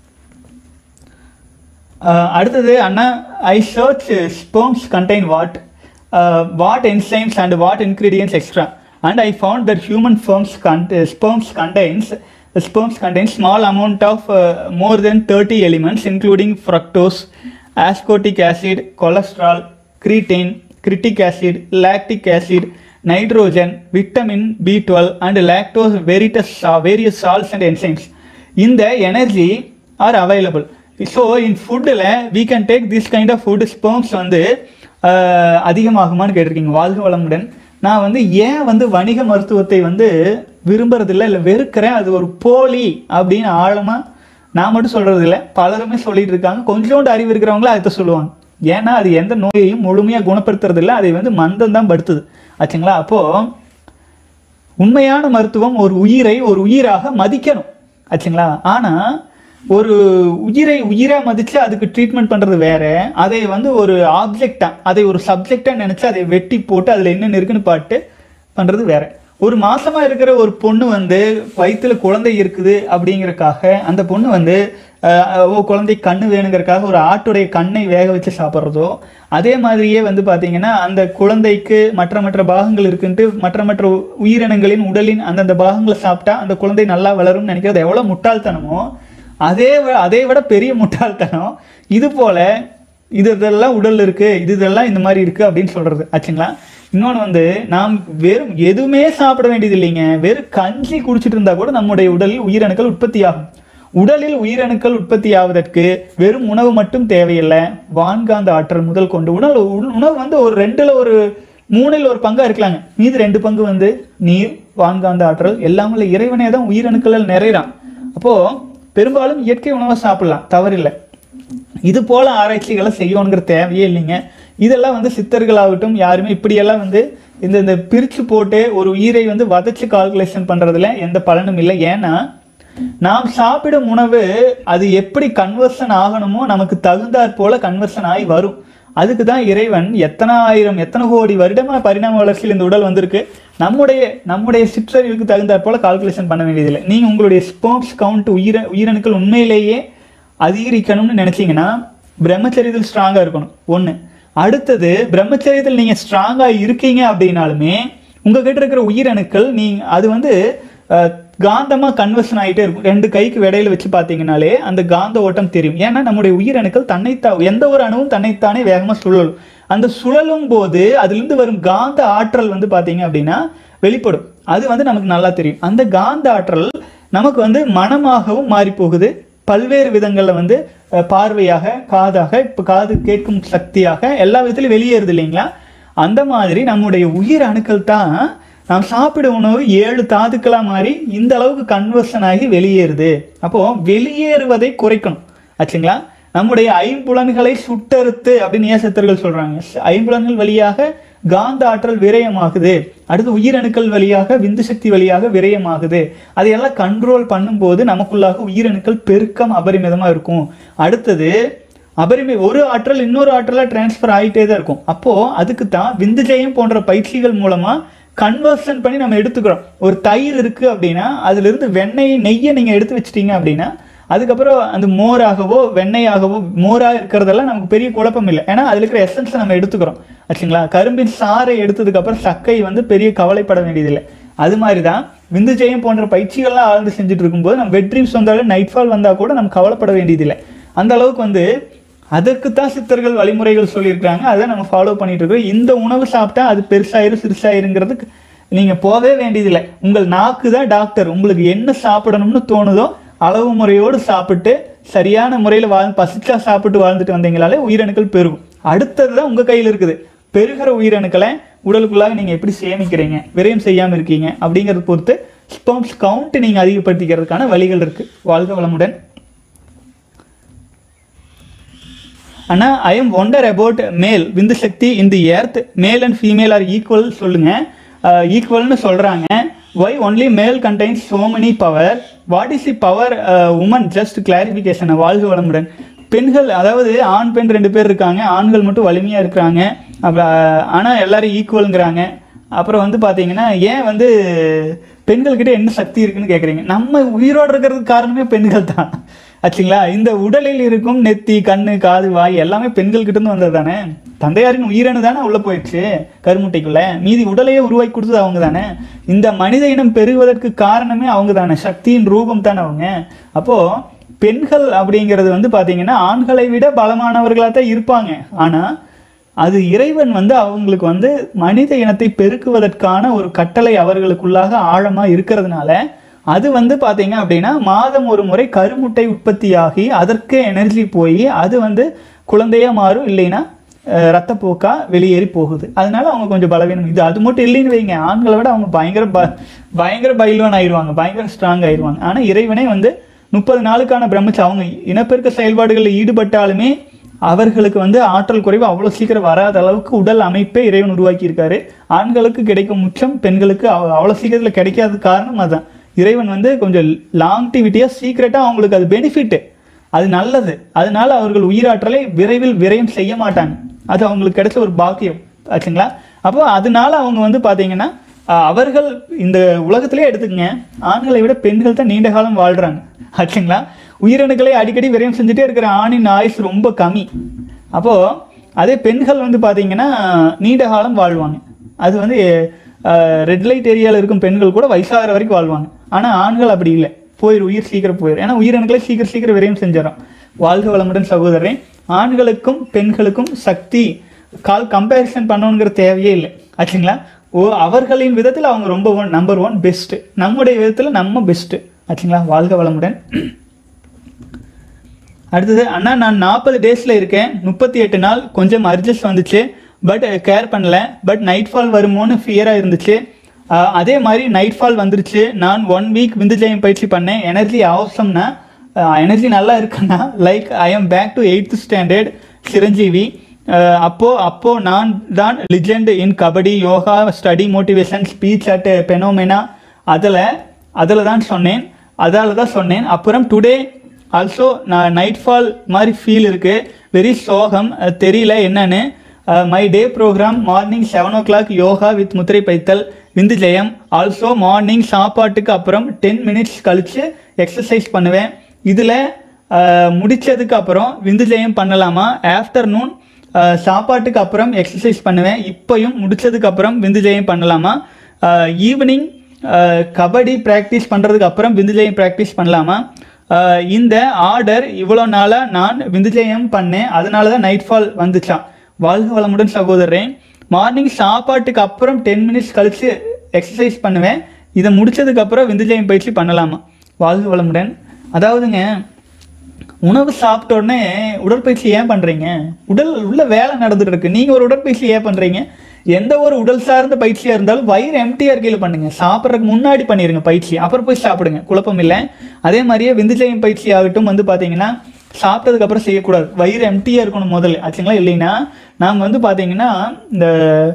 Uh, அடுத்தது அண்ணா I search sperms contain what what enzymes and what ingredients extra and I found that human firms sperms contains sperms contain small amount of more than thirty elements including fructose ascorbic acid cholesterol creatine critic acid lactic acid nitrogen vitamin b12 and lactose various various salts and enzymes இந்த energy are available so in ஃபுட்டில் we can take this kind of food sperms வந்து ஆஹ், அதிகமாகுமான்னு கேட்டிருக்கீங்க வாழ்க வளமுடன் நான் வந்து ஏன் வந்து வணிக மருத்துவத்தை வந்து விரும்புறதில்ல இல்லை வெறுக்கிறேன் அது ஒரு போலி அப்படின்னு ஆழமாக நான் மட்டும் சொல்றது இல்லை பலருமே சொல்லிட்டு இருக்காங்க கொஞ்சோண்டு அறிவு இருக்கிறவங்களும் அதை சொல்லுவாங்க ஏன்னா அது எந்த நோயையும் முழுமையாக குணப்படுத்துறது இல்லை அதை வந்து மந்தம் தான் படுத்துது ஆச்சுங்களா அப்போ உண்மையான மருத்துவம் ஒரு உயிரை ஒரு உயிராக மதிக்கணும் ஆச்சுங்களா ஆனா ஒரு உயிரை உயிரா மதிச்சு அதுக்கு ட்ரீட்மெண்ட் பண்றது வேற அதை வந்து ஒரு ஆப்ஜெக்டா அதை ஒரு சப்ஜெக்டா நினைச்சு அதை வெட்டி போட்டு அதுல என்னென்ன இருக்குன்னு பாட்டு பண்றது வேற ஒரு மாசமா இருக்கிற ஒரு பொண்ணு வந்து வயித்துல குழந்தை இருக்குது அப்படிங்கறக்காக அந்த பொண்ணு வந்து அஹ், ஓ குழந்தை கண்ணு வேணுங்கிறதுக்காக ஒரு ஆட்டுடைய கண்ணை வேக வச்சு சாப்பிட்றதோ அதே மாதிரியே வந்து பாத்தீங்கன்னா அந்த குழந்தைக்கு மற்ற மற்ற பாகங்கள் இருக்குன்ட்டு மற்ற மற்ற உயிரினங்களின் உடலின் அந்தந்த பாகங்களை சாப்பிட்டா அந்த குழந்தை நல்லா வளரும்னு நினைக்கிறது எவ்வளவு முட்டாள்தனமோ அதே வ- அதை விட பெரிய முட்டாள்தனம் இது போல இது இதெல்லாம் உடல்ல இருக்கு இது இதெல்லாம் இந்த மாதிரி இருக்கு அப்படின்னு சொல்றது ஆச்சுங்களா இன்னொன்று வந்து நாம் வெறும் எதுவுமே சாப்பிட வேண்டியது இல்லைங்க வெறும் கஞ்சி குடிச்சிட்டு இருந்தா கூட நம்முடைய உடலில் உயிரணுக்கள் உற்பத்தி ஆகும் உடலில் உயிரணுக்கள் உற்பத்தி ஆவதற்கு வெறும் உணவு மட்டும் தேவையில்லை வான்காந்த ஆற்றல் முதல் கொண்டு உணவு உணவு வந்து ஒரு ரெண்டுல ஒரு மூணில் ஒரு பங்கா இருக்கலாங்க மீதி ரெண்டு பங்கு வந்து நீர் வான்காந்த ஆற்றல் எல்லாமே இறைவனே தான் உயிரணுக்கள் நிறைறான் அப்போ பெரும்பாலும் இயற்கை உணவை சாப்பிடலாம் தவறில்லை இது போல ஆராய்ச்சிகளை செய்யணுங்கிற தேவையே இல்லைங்க இதெல்லாம் வந்து சித்தர்களாகட்டும் யாருமே இப்படியெல்லாம் வந்து இந்த இந்த பிரித்து போட்டு ஒரு உயிரை வந்து வதச்சு கால்குலேஷன் பண்ணுறதுல எந்த பலனும் இல்லை ஏன்னா நாம் சாப்பிடும் உணவு அது எப்படி கன்வர்ஷன் ஆகணுமோ நமக்கு தகுந்தாற் போல கன்வர்ஷன் ஆகி வரும் அதுக்கு தான் இறைவன் எத்தனை ஆயிரம் எத்தனை கோடி வருடமா பரிணாம வளர்ச்சியில் இந்த உடல் வந்திருக்கு நம்முடைய நம்முடைய சிற்றறிவுக்கு தகுந்தாற் போல கால்குலேஷன் பண்ண வேண்டியதில்லை நீங்கள் உங்களுடைய ஸ்போம்ஸ் கவுண்ட் உயிர உயிரணுக்கள் உண்மையிலேயே அதிகரிக்கணும்னு நினைச்சீங்கன்னா பிரம்மச்சரியத்தில் ஸ்ட்ராங்காக இருக்கணும் ஒன்று அடுத்தது பிரம்மச்சரியத்தில் நீங்கள் ஸ்ட்ராங்காக இருக்கீங்க அப்படின்னாலுமே உங்ககிட்ட இருக்கிற உயிரணுக்கள் நீங்க அது வந்து அஹ், காந்தமா கன்வர்ஷன் ஆகிட்டே இருக்கும் ரெண்டு கைக்கு இடையில வச்சு பார்த்தீங்கனாலே அந்த காந்த ஓட்டம் தெரியும் ஏன்னா நம்முடைய உயிரணுக்கள் தன்னைத்தா எந்த ஒரு அணுவும் தன்னைத்தானே வேகமாக சுழலும் அந்த சுழலும் போது அதிலிருந்து வரும் காந்த ஆற்றல் வந்து பார்த்தீங்க அப்படின்னா வெளிப்படும் அது வந்து நமக்கு நல்லா தெரியும் அந்த காந்த ஆற்றல் நமக்கு வந்து மனமாகவும் மாறி போகுது பல்வேறு விதங்களில் வந்து அஹ், பார்வையாக காதாக இப்போ காது கேட்கும் சக்தியாக எல்லா விதத்துலையும் வெளியேறுது இல்லைங்களா அந்த மாதிரி நம்முடைய உயிர் அணுக்கள் தான் நாம் சாப்பிடும் உணவு ஏழு தாதுக்களா மாறி இந்த அளவுக்கு கன்வர்ஷன் ஆகி வெளியேறுது அப்போ வெளியேறுவதை குறைக்கணும் ஆச்சுங்களா நம்முடைய ஐம்புலன்களை சுட்டறுத்து அப்படின்னு ஏசத்தர்கள் சொல்றாங்க ஐம்புலன்கள் வழியாக காந்த ஆற்றல் விரயமாகுது அடுத்து உயிரணுக்கள் வழியாக விந்து சக்தி வழியாக விரயமாகுது அதையெல்லாம் கண்ட்ரோல் பண்ணும்போது நமக்குள்ளாக உயிரணுக்கள் பெருக்கம் அபரிமிதமா இருக்கும் அடுத்தது அபரிமி ஒரு ஆற்றல் இன்னொரு ஆற்றலா டிரான்ஸ்ஃபர் ஆகிட்டே தான் இருக்கும் அப்போ அதுக்கு தான் விந்துஜயம் போன்ற பயிற்சிகள் மூலமா கன்வர்ஷன் பண்ணி நம்ம எடுத்துக்கிறோம் ஒரு தயிர் இருக்கு அப்படின்னா அதுல இருந்து வெண்ணெய் நெய்யை நீங்க எடுத்து வச்சிட்டீங்க அப்படின்னா அதுக்கப்புறம் அந்த மோராகவோ வெண்ணெயாகவோ மோராக இருக்கிறதெல்லாம் நமக்கு பெரிய குழப்பம் இல்லை ஏன்னா அதில் இருக்கிற எசன்ஸை நம்ம எடுத்துக்கிறோம் ஆச்சுங்களா கரும்பின் சாறை எடுத்ததுக்கப்புறம் சக்கை வந்து பெரிய கவலைப்பட வேண்டியதில்லை அது மாதிரி தான் விந்துஜெயம் போன்ற பயிற்சிகள்லாம் ஆழ்ந்து செஞ்சுட்டு இருக்கும்போது நம்ம வெட்ரீம்ஸ் வந்தாலும் நைட் ஃபால் வந்தால் கூட நம்ம கவலைப்பட வேண்டியதில்லை அந்த அளவுக்கு வந்து அதற்கு தான் சித்தர்கள் வழிமுறைகள் சொல்லியிருக்காங்க அதை நம்ம ஃபாலோ பண்ணிட்டு இருக்கோம் இந்த உணவு சாப்பிட்டா அது பெருசாயிரும் சிறுசாயிருங்கிறதுக்கு நீங்கள் போகவே வேண்டியதில்லை உங்கள் நாக்கு தான் டாக்டர் உங்களுக்கு என்ன சாப்பிடணும்னு தோணுதோ அளவு முறையோடு சாப்பிட்டு சரியான முறையில் வாழ் பசிச்சா சாப்பிட்டு வாழ்ந்துட்டு வந்தீங்களாலே உயிரணுக்கள் பெருகும் அடுத்தது தான் உங்கள் கையில் இருக்குது பெருகிற உயிரணுக்களை உடலுக்குள்ளாக நீங்கள் எப்படி சேமிக்கிறீங்க விரயம் செய்யாமல் இருக்கீங்க அப்படிங்கிறத பொறுத்து ஸ்பம்ஸ் கவுண்ட் நீங்கள் அதிகப்படுத்திக்கிறதுக்கான வழிகள் இருக்குது வாழ்க வளமுடன் அண்ணா I am wonder about male விந்து சக்தி in the earth male and female are equal சொல்லுங்க ஈக்குவல்னு சொல்றாங்க why only male contains so many power what is the power woman just clarification வாழ்க வளமுடன் பெண்கள் அதாவது ஆண் பெண் ரெண்டு பேர் இருக்காங்க ஆண்கள் மட்டும் வலிமையாக இருக்கிறாங்க அப்புறம் ஆனால் எல்லாரும் ஈக்குவலுங்கிறாங்க அப்புறம் வந்து பார்த்தீங்கன்னா ஏன் வந்து பெண்கள்கிட்ட என்ன சக்தி இருக்குன்னு கேட்குறீங்க நம்ம உயிரோடு இருக்கிறதுக்கு காரணமே பெண்கள் தான் ஆச்சுங்களா இந்த உடலில் இருக்கும் நெத்தி கண்ணு காது வாய் எல்லாமே பெண்கள் கிட்ட இருந்து வந்தது தானே தந்தையாரின் உயிரணு தானே உள்ள போயிடுச்சு கருமுட்டைக்குள்ள மீதி உடலையே உருவாக்கி கொடுத்தது அவங்க தானே இந்த மனித இனம் பெருகுவதற்கு காரணமே அவங்க தானே சக்தியின் ரூபம் தானே அவங்க அப்போ பெண்கள் அப்படிங்கிறது வந்து பாத்தீங்கன்னா ஆண்களை விட பலமானவர்களாக தான் இருப்பாங்க ஆனா அது இறைவன் வந்து அவங்களுக்கு வந்து மனித இனத்தை பெருக்குவதற்கான ஒரு கட்டளை அவர்களுக்குள்ளாக ஆழமா இருக்கிறதுனால அது வந்து பாத்தீங்க அப்படின்னா மாதம் ஒரு முறை கருமுட்டை உற்பத்தியாகி அதற்கு எனர்ஜி போய் அது வந்து குழந்தையா மாறும் இல்லைன்னா அஹ், ரத்தப்போக்கா வெளியேறி போகுது அதனால அவங்க கொஞ்சம் பலவீனம் இது அது மட்டும் இல்லைன்னு வைங்க ஆண்களை விட அவங்க பயங்கர ப பயங்கர பயில்வான் ஆயிடுவாங்க பயங்கர ஸ்ட்ராங் ஆயிடுவாங்க ஆனா இறைவனே வந்து முப்பது நாளுக்கான பிரம்மச்ச அவங்க இனப்பெருக்க செயல்பாடுகளில் ஈடுபட்டாலுமே அவர்களுக்கு வந்து ஆற்றல் குறைவு அவ்வளோ சீக்கிரம் வராத அளவுக்கு உடல் அமைப்பை இறைவன் உருவாக்கி இருக்காரு ஆண்களுக்கு கிடைக்கும் முச்சம் பெண்களுக்கு அவ்- அவ்வளோ சீக்கிரத்தில் கிடைக்காத காரணம் அதான் இறைவன் வந்து கொஞ்சம் லாங்டிவிட்டியாக சீக்கிரட்டாக அவங்களுக்கு அது பெனிஃபிட் அது நல்லது அதனால அவர்கள் உயிராற்றலை விரைவில் விரயம் செய்ய மாட்டாங்க அது அவங்களுக்கு கிடைச்ச ஒரு பாக்கியம் ஆச்சுங்களா அப்போ அதனால அவங்க வந்து பார்த்தீங்கன்னா அஹ், அவர்கள் இந்த உலகத்திலே எடுத்துக்கங்க ஆண்களை விட பெண்கள் தான் நீண்ட காலம் வாழ்றாங்க ஆச்சுங்களா உயிரணுக்களை அடிக்கடி விரயம் செஞ்சுட்டே இருக்கிற ஆணின் ஆயுசு ரொம்ப கம்மி அப்போ அதே பெண்கள் வந்து பார்த்தீங்கன்னா நீண்ட காலம் வாழ்வாங்க அது வந்து ரெட் லைட் ஏரியாவில் இருக்கும் பெண்கள் கூட வயசாகிற வரைக்கும் வாழ்வாங்க ஆனால் ஆண்கள் அப்படி இல்லை போயிரு உயிர் சீக்கிரம் போயிடும் ஏன்னா உயிரணுக்களை சீக்கிரம் சீக்கிரம் விரயம் செஞ்சிடும் வாழ்க வளமுடன் சகோதரன் ஆண்களுக்கும் பெண்களுக்கும் சக்தி கால் கம்பேரிசன் பண்ணணுங்கிற தேவையே இல்லை ஆச்சுங்களா ஓ அவர்களின் விதத்தில் அவங்க ரொம்ப ஒன் நம்பர் ஒன் பெஸ்ட்டு நம்முடைய விதத்தில் நம்ம பெஸ்ட்டு ஆச்சுங்களா வாழ்க வளமுடன் அடுத்தது அண்ணா நான் நாற்பது டேஸில் இருக்கேன் முப்பத்தி எட்டு நாள் கொஞ்சம் அட்ஜஸ்ட் வந்துச்சு பட் கேர் பண்ணல பட் நைட் ஃபால் வருமோன்னு ஃபியராக இருந்துச்சு ஆஹ் அதே மாதிரி நைட் ஃபால் வந்துருச்சு நான் ஒன் வீக் விந்துஜயம் பயிற்சி பண்ணேன் எனர்ஜி அவசம்னா எனர்ஜி நல்லா இருக்குன்னா like I am back to eighth standard Chiranjeevi அஹ், அப்போ அப்போ நான் தான் legend in kabaddi yoga study motivation speech at phenomena அதில் அதில் தான் சொன்னேன் அதால தான் சொன்னேன் அப்புறம் டுடே ஆல்சோ நான் நைட் ஃபால் மாதிரி ஃபீல் இருக்கு வெரி சோகம் அது தெரியல என்னன்னு my day program morning seven o'clock yoga with முத்திரை பைத்தல் விந்து ஜெயம் ஆல்சோ மார்னிங் சாப்பாட்டுக்கு அப்புறம் டென் மினிட்ஸ் கழிச்சு எக்ஸசைஸ் பண்ணுவேன் இதில் முடிச்சதுக்கு அப்புறம் விந்து ஜெயம் பண்ணலாமா ஆஃப்டர்நூன் சாப்பாட்டுக்கு அப்புறம் எக்ஸசைஸ் பண்ணுவேன் இப்போயும் முடிச்சதுக்கு அப்புறம் விந்து ஜெயம் பண்ணலாமா ஈவினிங் கபடி ப்ராக்டிஸ் பண்ணுறதுக்கு அப்புறம் விந்துஜெயம் ப்ராக்டிஸ் பண்ணலாமா அஹ் இந்த ஆர்டர் இவ்வளோ நாளாக நான் விந்துஜெயம் பண்ணேன் அதனால தான் நைட் ஃபால் வந்துச்சான் வாழ்க வளமுடன் சகோதரன் மார்னிங் சாப்பாட்டுக்கு அப்புறம் டென் மினிட்ஸ் கழிச்சு எக்ஸசைஸ் பண்ணுவேன் இதை முடிச்சதுக்கு அப்புறம் விந்துஜெயம் பயிற்சி பண்ணலாமா வாழ்க வளமுடன் அதாவதுங்க உணவு சாப்பிட்ட உடனே உடற்பயிற்சி ஏன் பண்றீங்க உடல் உள்ள வேலை நடந்துட்டு இருக்கு நீங்க ஒரு உடற்பயிற்சி ஏன் பண்றீங்க எந்த ஒரு உடல் சார்ந்த பயிற்சியா இருந்தாலும் வயிறு எம்டிஆர் இருக்கையில் பண்ணுங்க சாப்பிட்றதுக்கு முன்னாடி பண்ணிருங்க பயிற்சி அப்புறம் போய் சாப்பிடுங்க குழப்பம் இல்லை அதே மாதிரியே விந்துஜயம் பயிற்சி ஆகட்டும் வந்து பாத்தீங்கன்னா சாப்பிட்டதுக்கு அப்புறம் செய்யக்கூடாது வயிறு எம்டியா இருக்கணும் முதல்ல ஆச்சுங்களா இல்லைன்னா நாம் வந்து பாத்தீங்கன்னா இந்த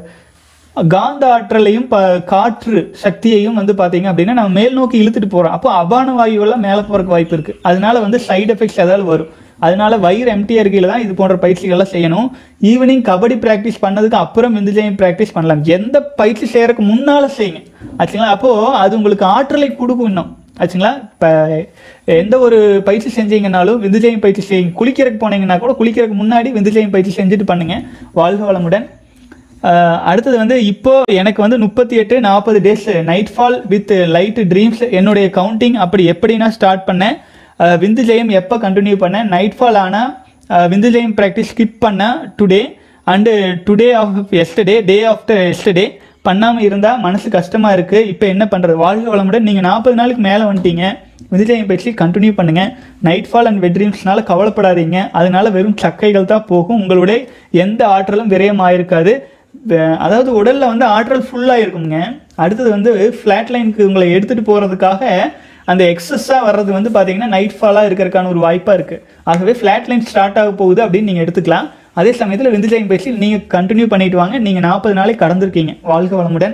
காந்த ஆற்றலையும் ப காற்று சக்தியையும் வந்து பாத்தீங்க அப்படின்னா நம்ம மேல் நோக்கி இழுத்துட்டு போறோம் அப்போ அபான வாயுவெல்லாம் மேலே போறதுக்கு வாய்ப்பு இருக்கு அதனால வந்து சைடு எஃபெக்ட்ஸ் ஏதாவது வரும் அதனால வயிறு எம்டிஆர் இருக்கையில தான் இது போன்ற பயிற்சிகள்லாம் செய்யணும் ஈவினிங் கபடி ப்ராக்டிஸ் பண்ணதுக்கு அப்புறம் விந்துஜயம் ப்ராக்டிஸ் பண்ணலாம் எந்த பயிற்சி செய்யறதுக்கு முன்னால செய்யுங்க ஆச்சுங்களா அப்போ அது உங்களுக்கு ஆற்றலை கொடுக்கும் இன்னும் ஆச்சுங்களா இப்போ எந்த ஒரு பயிற்சி செஞ்சீங்கனாலும் விந்துஜயம் பயிற்சி செய்யுங்க குளிக்கிறதுக்கு போனீங்கன்னா கூட குளிக்கிறதுக்கு முன்னாடி விந்துஜயம் பயிற்சி செஞ்சுட்டு பண்ணுங்க வாழ்க வளமுடன் அஹ் அடுத்தது வந்து இப்போ எனக்கு வந்து முப்பத்தி எட்டு நாற்பது days night fall with light dreams என்னுடைய கவுண்டிங் அப்படி எப்படி நான் ஸ்டார்ட் பண்ணேன் அஹ் விந்து ஜெயம் எப்போ கண்டினியூ பண்ணேன் நைட் ஃபால் ஆனால் விந்து ஜெயம் ப்ராக்டிஸ் ஸ்கிப் பண்ணேன் today and today of yesterday day after yesterday பண்ணாமல் இருந்தால் மனசு கஷ்டமாக இருக்குது இப்போ என்ன பண்ணுறது வாழ்க வளமுடன் நீங்கள் நாற்பது நாளுக்கு மேலே வந்துட்டீங்க விந்துஜயம் பயிற்சி கண்டினியூ பண்ணுங்க நைட் ஃபால் அண்ட் வெட்ரீம்ஸ்னால கவலைப்படாதீங்க அதனால வெறும் சக்கைகள் தான் போகும் உங்களுடைய எந்த ஆற்றலும் விரயமாயிருக்காது வே- அதாவது உடல்ல வந்து ஆற்றல் ஃபுல்லாக இருக்குங்க அடுத்தது வந்து ஃப்ளாட் லைனுக்கு உங்களை எடுத்துட்டு போறதுக்காக அந்த எக்ஸஸாக வர்றது வந்து பார்த்தீங்கன்னா நைட் ஃபாலாக இருக்கிறதுக்கான ஒரு வாய்ப்பாக இருக்குது ஆகவே ஃப்ளாட் லைன் ஸ்டார்ட் ஆக போகுது அப்படின்னு நீங்கள் எடுத்துக்கலாம் அதே சமயத்தில் விந்துஜயம் பயிற்சி நீங்கள் கண்டினியூ பண்ணிட்டு வாங்க நீங்கள் நாற்பது நாளைக்கு கடந்திருக்கீங்க வாழ்க வளமுடன்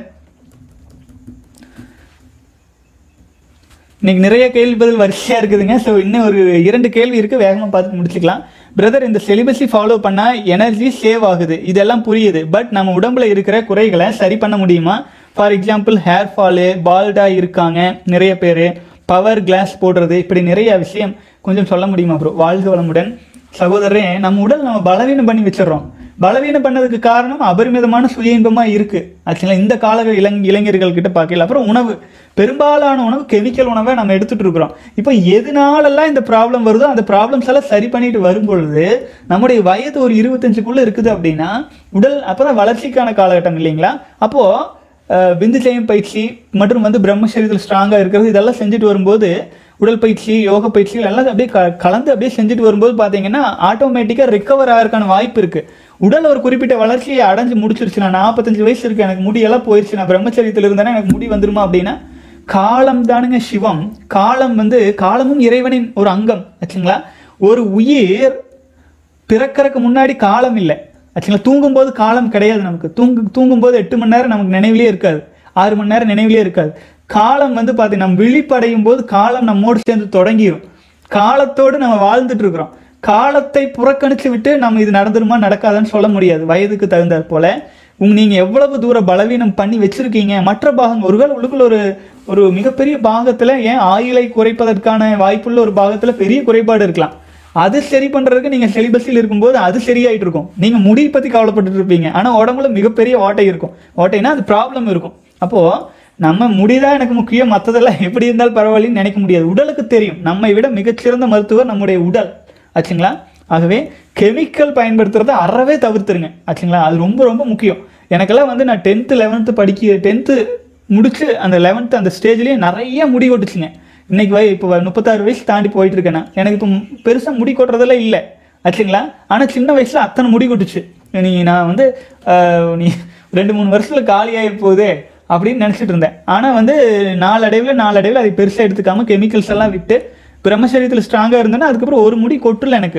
இன்னைக்கு நிறைய கேள்வி பதில் வரிசையா இருக்குதுங்க ஸோ இன்னும் ஒரு இரண்டு கேள்வி இருக்கு வேகமாக பார்த்து முடிச்சுக்கலாம் பிரதர் இந்த செலிபஸை ஃபாலோ பண்ணா எனர்ஜி சேவ் ஆகுது இதெல்லாம் புரியுது பட் நம்ம உடம்புல இருக்கிற குறைகளை சரி பண்ண முடியுமா ஃபார் எக்ஸாம்பிள் ஹேர் ஃபாலு பால்டா இருக்காங்க நிறைய பேர் பவர் கிளாஸ் போடுறது இப்படி நிறைய விஷயம் கொஞ்சம் சொல்ல முடியுமா ப்ரோ வாழ்க வளமுடன் சகோதரரே நம்ம உடல் நம்ம பலவீனம் பண்ணி வச்சிடுறோம் பலவீனம் பண்ணதுக்கு காரணம் அபரிமிதமான சுய இன்பமா இருக்கு ஆக்சுவலா இந்த கால இளங் இளைஞர்கள் கிட்ட பார்க்கல அப்புறம் உணவு பெரும்பாலான உணவு கெமிக்கல் உணவை நம்ம எடுத்துட்டு இருக்கிறோம் இப்போ எதனாலெல்லாம் இந்த ப்ராப்ளம் வருதோ அந்த ப்ராப்ளம்ஸ் எல்லாம் சரி பண்ணிட்டு வரும் பொழுது நம்முடைய வயது ஒரு இருபத்தஞ்சுக்குள்ள இருக்குது அப்படின்னா உடல் அப்பதான் வளர்ச்சிக்கான காலகட்டம் இல்லைங்களா அப்போ அஹ், விந்து ஜெயம் பயிற்சி மற்றும் வந்து பிரம்மசரீரத்தில் ஸ்ட்ராங்கா இருக்கிறது இதெல்லாம் செஞ்சுட்டு வரும்போது உடற்பயிற்சி யோக பயிற்சிகள் எல்லாம் அப்படியே க- கலந்து அப்படியே செஞ்சுட்டு வரும்போது பார்த்தீங்கன்னா ஆட்டோமேட்டிக்காக ரிக்கவர் ஆகிறதுக்கான வாய்ப்பு இருக்கு உடல் ஒரு குறிப்பிட்ட வளர்ச்சியை அடைஞ்சு முடிச்சிருச்சு நான் நாற்பத்தஞ்சு வயசு இருக்கு எனக்கு முடியெல்லாம் போயிடுச்சு நான் பிரம்மச்சரியத்தில் இருந்தேன்னா எனக்கு முடி வந்துருமா அப்படின்னா காலம் தானுங்க சிவம் காலம் வந்து காலமும் இறைவனின் ஒரு அங்கம் ஆச்சுங்களா ஒரு உயிர் பிறக்கறதுக்கு முன்னாடி காலம் இல்லை ஆக்சுவலாக தூங்கும்போது காலம் கிடையாது நமக்கு தூங்கு தூங்கும்போது எட்டு மணி நேரம் நமக்கு நினைவிலே இருக்காது ஆறு மணி நேரம் நினைவிலே இருக்காது காலம் வந்து பார்த்தீங்கன்னா நம்ம விழிப்படையும் போது காலம் நம்மோடு சேர்ந்து தொடங்கிரும் காலத்தோடு நம்ம வாழ்ந்துட்டு இருக்கிறோம் காலத்தை புறக்கணிச்சு விட்டு நம்ம இது நடந்துருமா நடக்காதான்னு சொல்ல முடியாது வயதுக்கு தகுந்தாற் போல உங்க நீங்க எவ்வளவு தூர பலவீனம் பண்ணி வச்சிருக்கீங்க மற்ற பாகங்கள் ஒருவேளை உள்ளுக்குள்ள ஒரு ஒரு மிகப்பெரிய பாகத்துல ஏன் ஆயுளை குறைப்பதற்கான வாய்ப்புள்ள ஒரு பாகத்துல பெரிய குறைபாடு இருக்கலாம் அது சரி பண்றதுக்கு நீங்க செலிபஸில் இருக்கும்போது அது சரியாயிட்டு இருக்கும் நீங்க முடி பத்தி கவலைப்பட்டுட்டு இருப்பீங்க ஆனா உடம்புல மிகப்பெரிய ஓட்டை இருக்கும் ஓட்டைனா அது ப்ராப்ளம் இருக்கும் அப்போ நம்ம முடிதான் எனக்கு முக்கியம் மற்றதெல்லாம் எப்படி இருந்தாலும் பரவாயில்லன்னு நினைக்க முடியாது உடலுக்கு தெரியும் நம்மை விட மிகச்சிறந்த மருத்துவர் நம்முடைய உடல் ஆச்சுங்களா ஆகவே கெமிக்கல் பயன்படுத்துறத அறவே தவிர்த்துருங்க ஆச்சுங்களா அது ரொம்ப ரொம்ப முக்கியம் எனக்கெல்லாம் வந்து நான் டென்த்து லெவன்த்து படிக்க டென்த்து முடிச்சு அந்த லெவன்த்து அந்த ஸ்டேஜ்லேயே நிறைய முடி கொட்டுச்சுங்க இன்னைக்கு வய இப்போ முப்பத்தாறு வயசு தாண்டி போயிட்டு இருக்கேன் நான். எனக்கு இப்போ பெருசாக முடி கொட்டுறதெல்லாம் இல்லை ஆச்சுங்களா ஆனால் சின்ன வயசில் அத்தனை முடி கொட்டுச்சு நீ நான் வந்து ஆஹ், நீ ரெண்டு மூணு வருஷத்தில் காலியாகி போகுதே அப்படின்னு நினச்சிட்டு இருந்தேன் ஆனால் வந்து நாளடைவில் நாளடைவில் அதை பெருசாக எடுத்துக்காம கெமிக்கல்ஸ் எல்லாம் விட்டு பிரம்மசரீரத்தில் ஸ்ட்ராங்காக இருந்தேன்னா அதுக்கப்புறம் ஒரு முடி கொட்டுல எனக்கு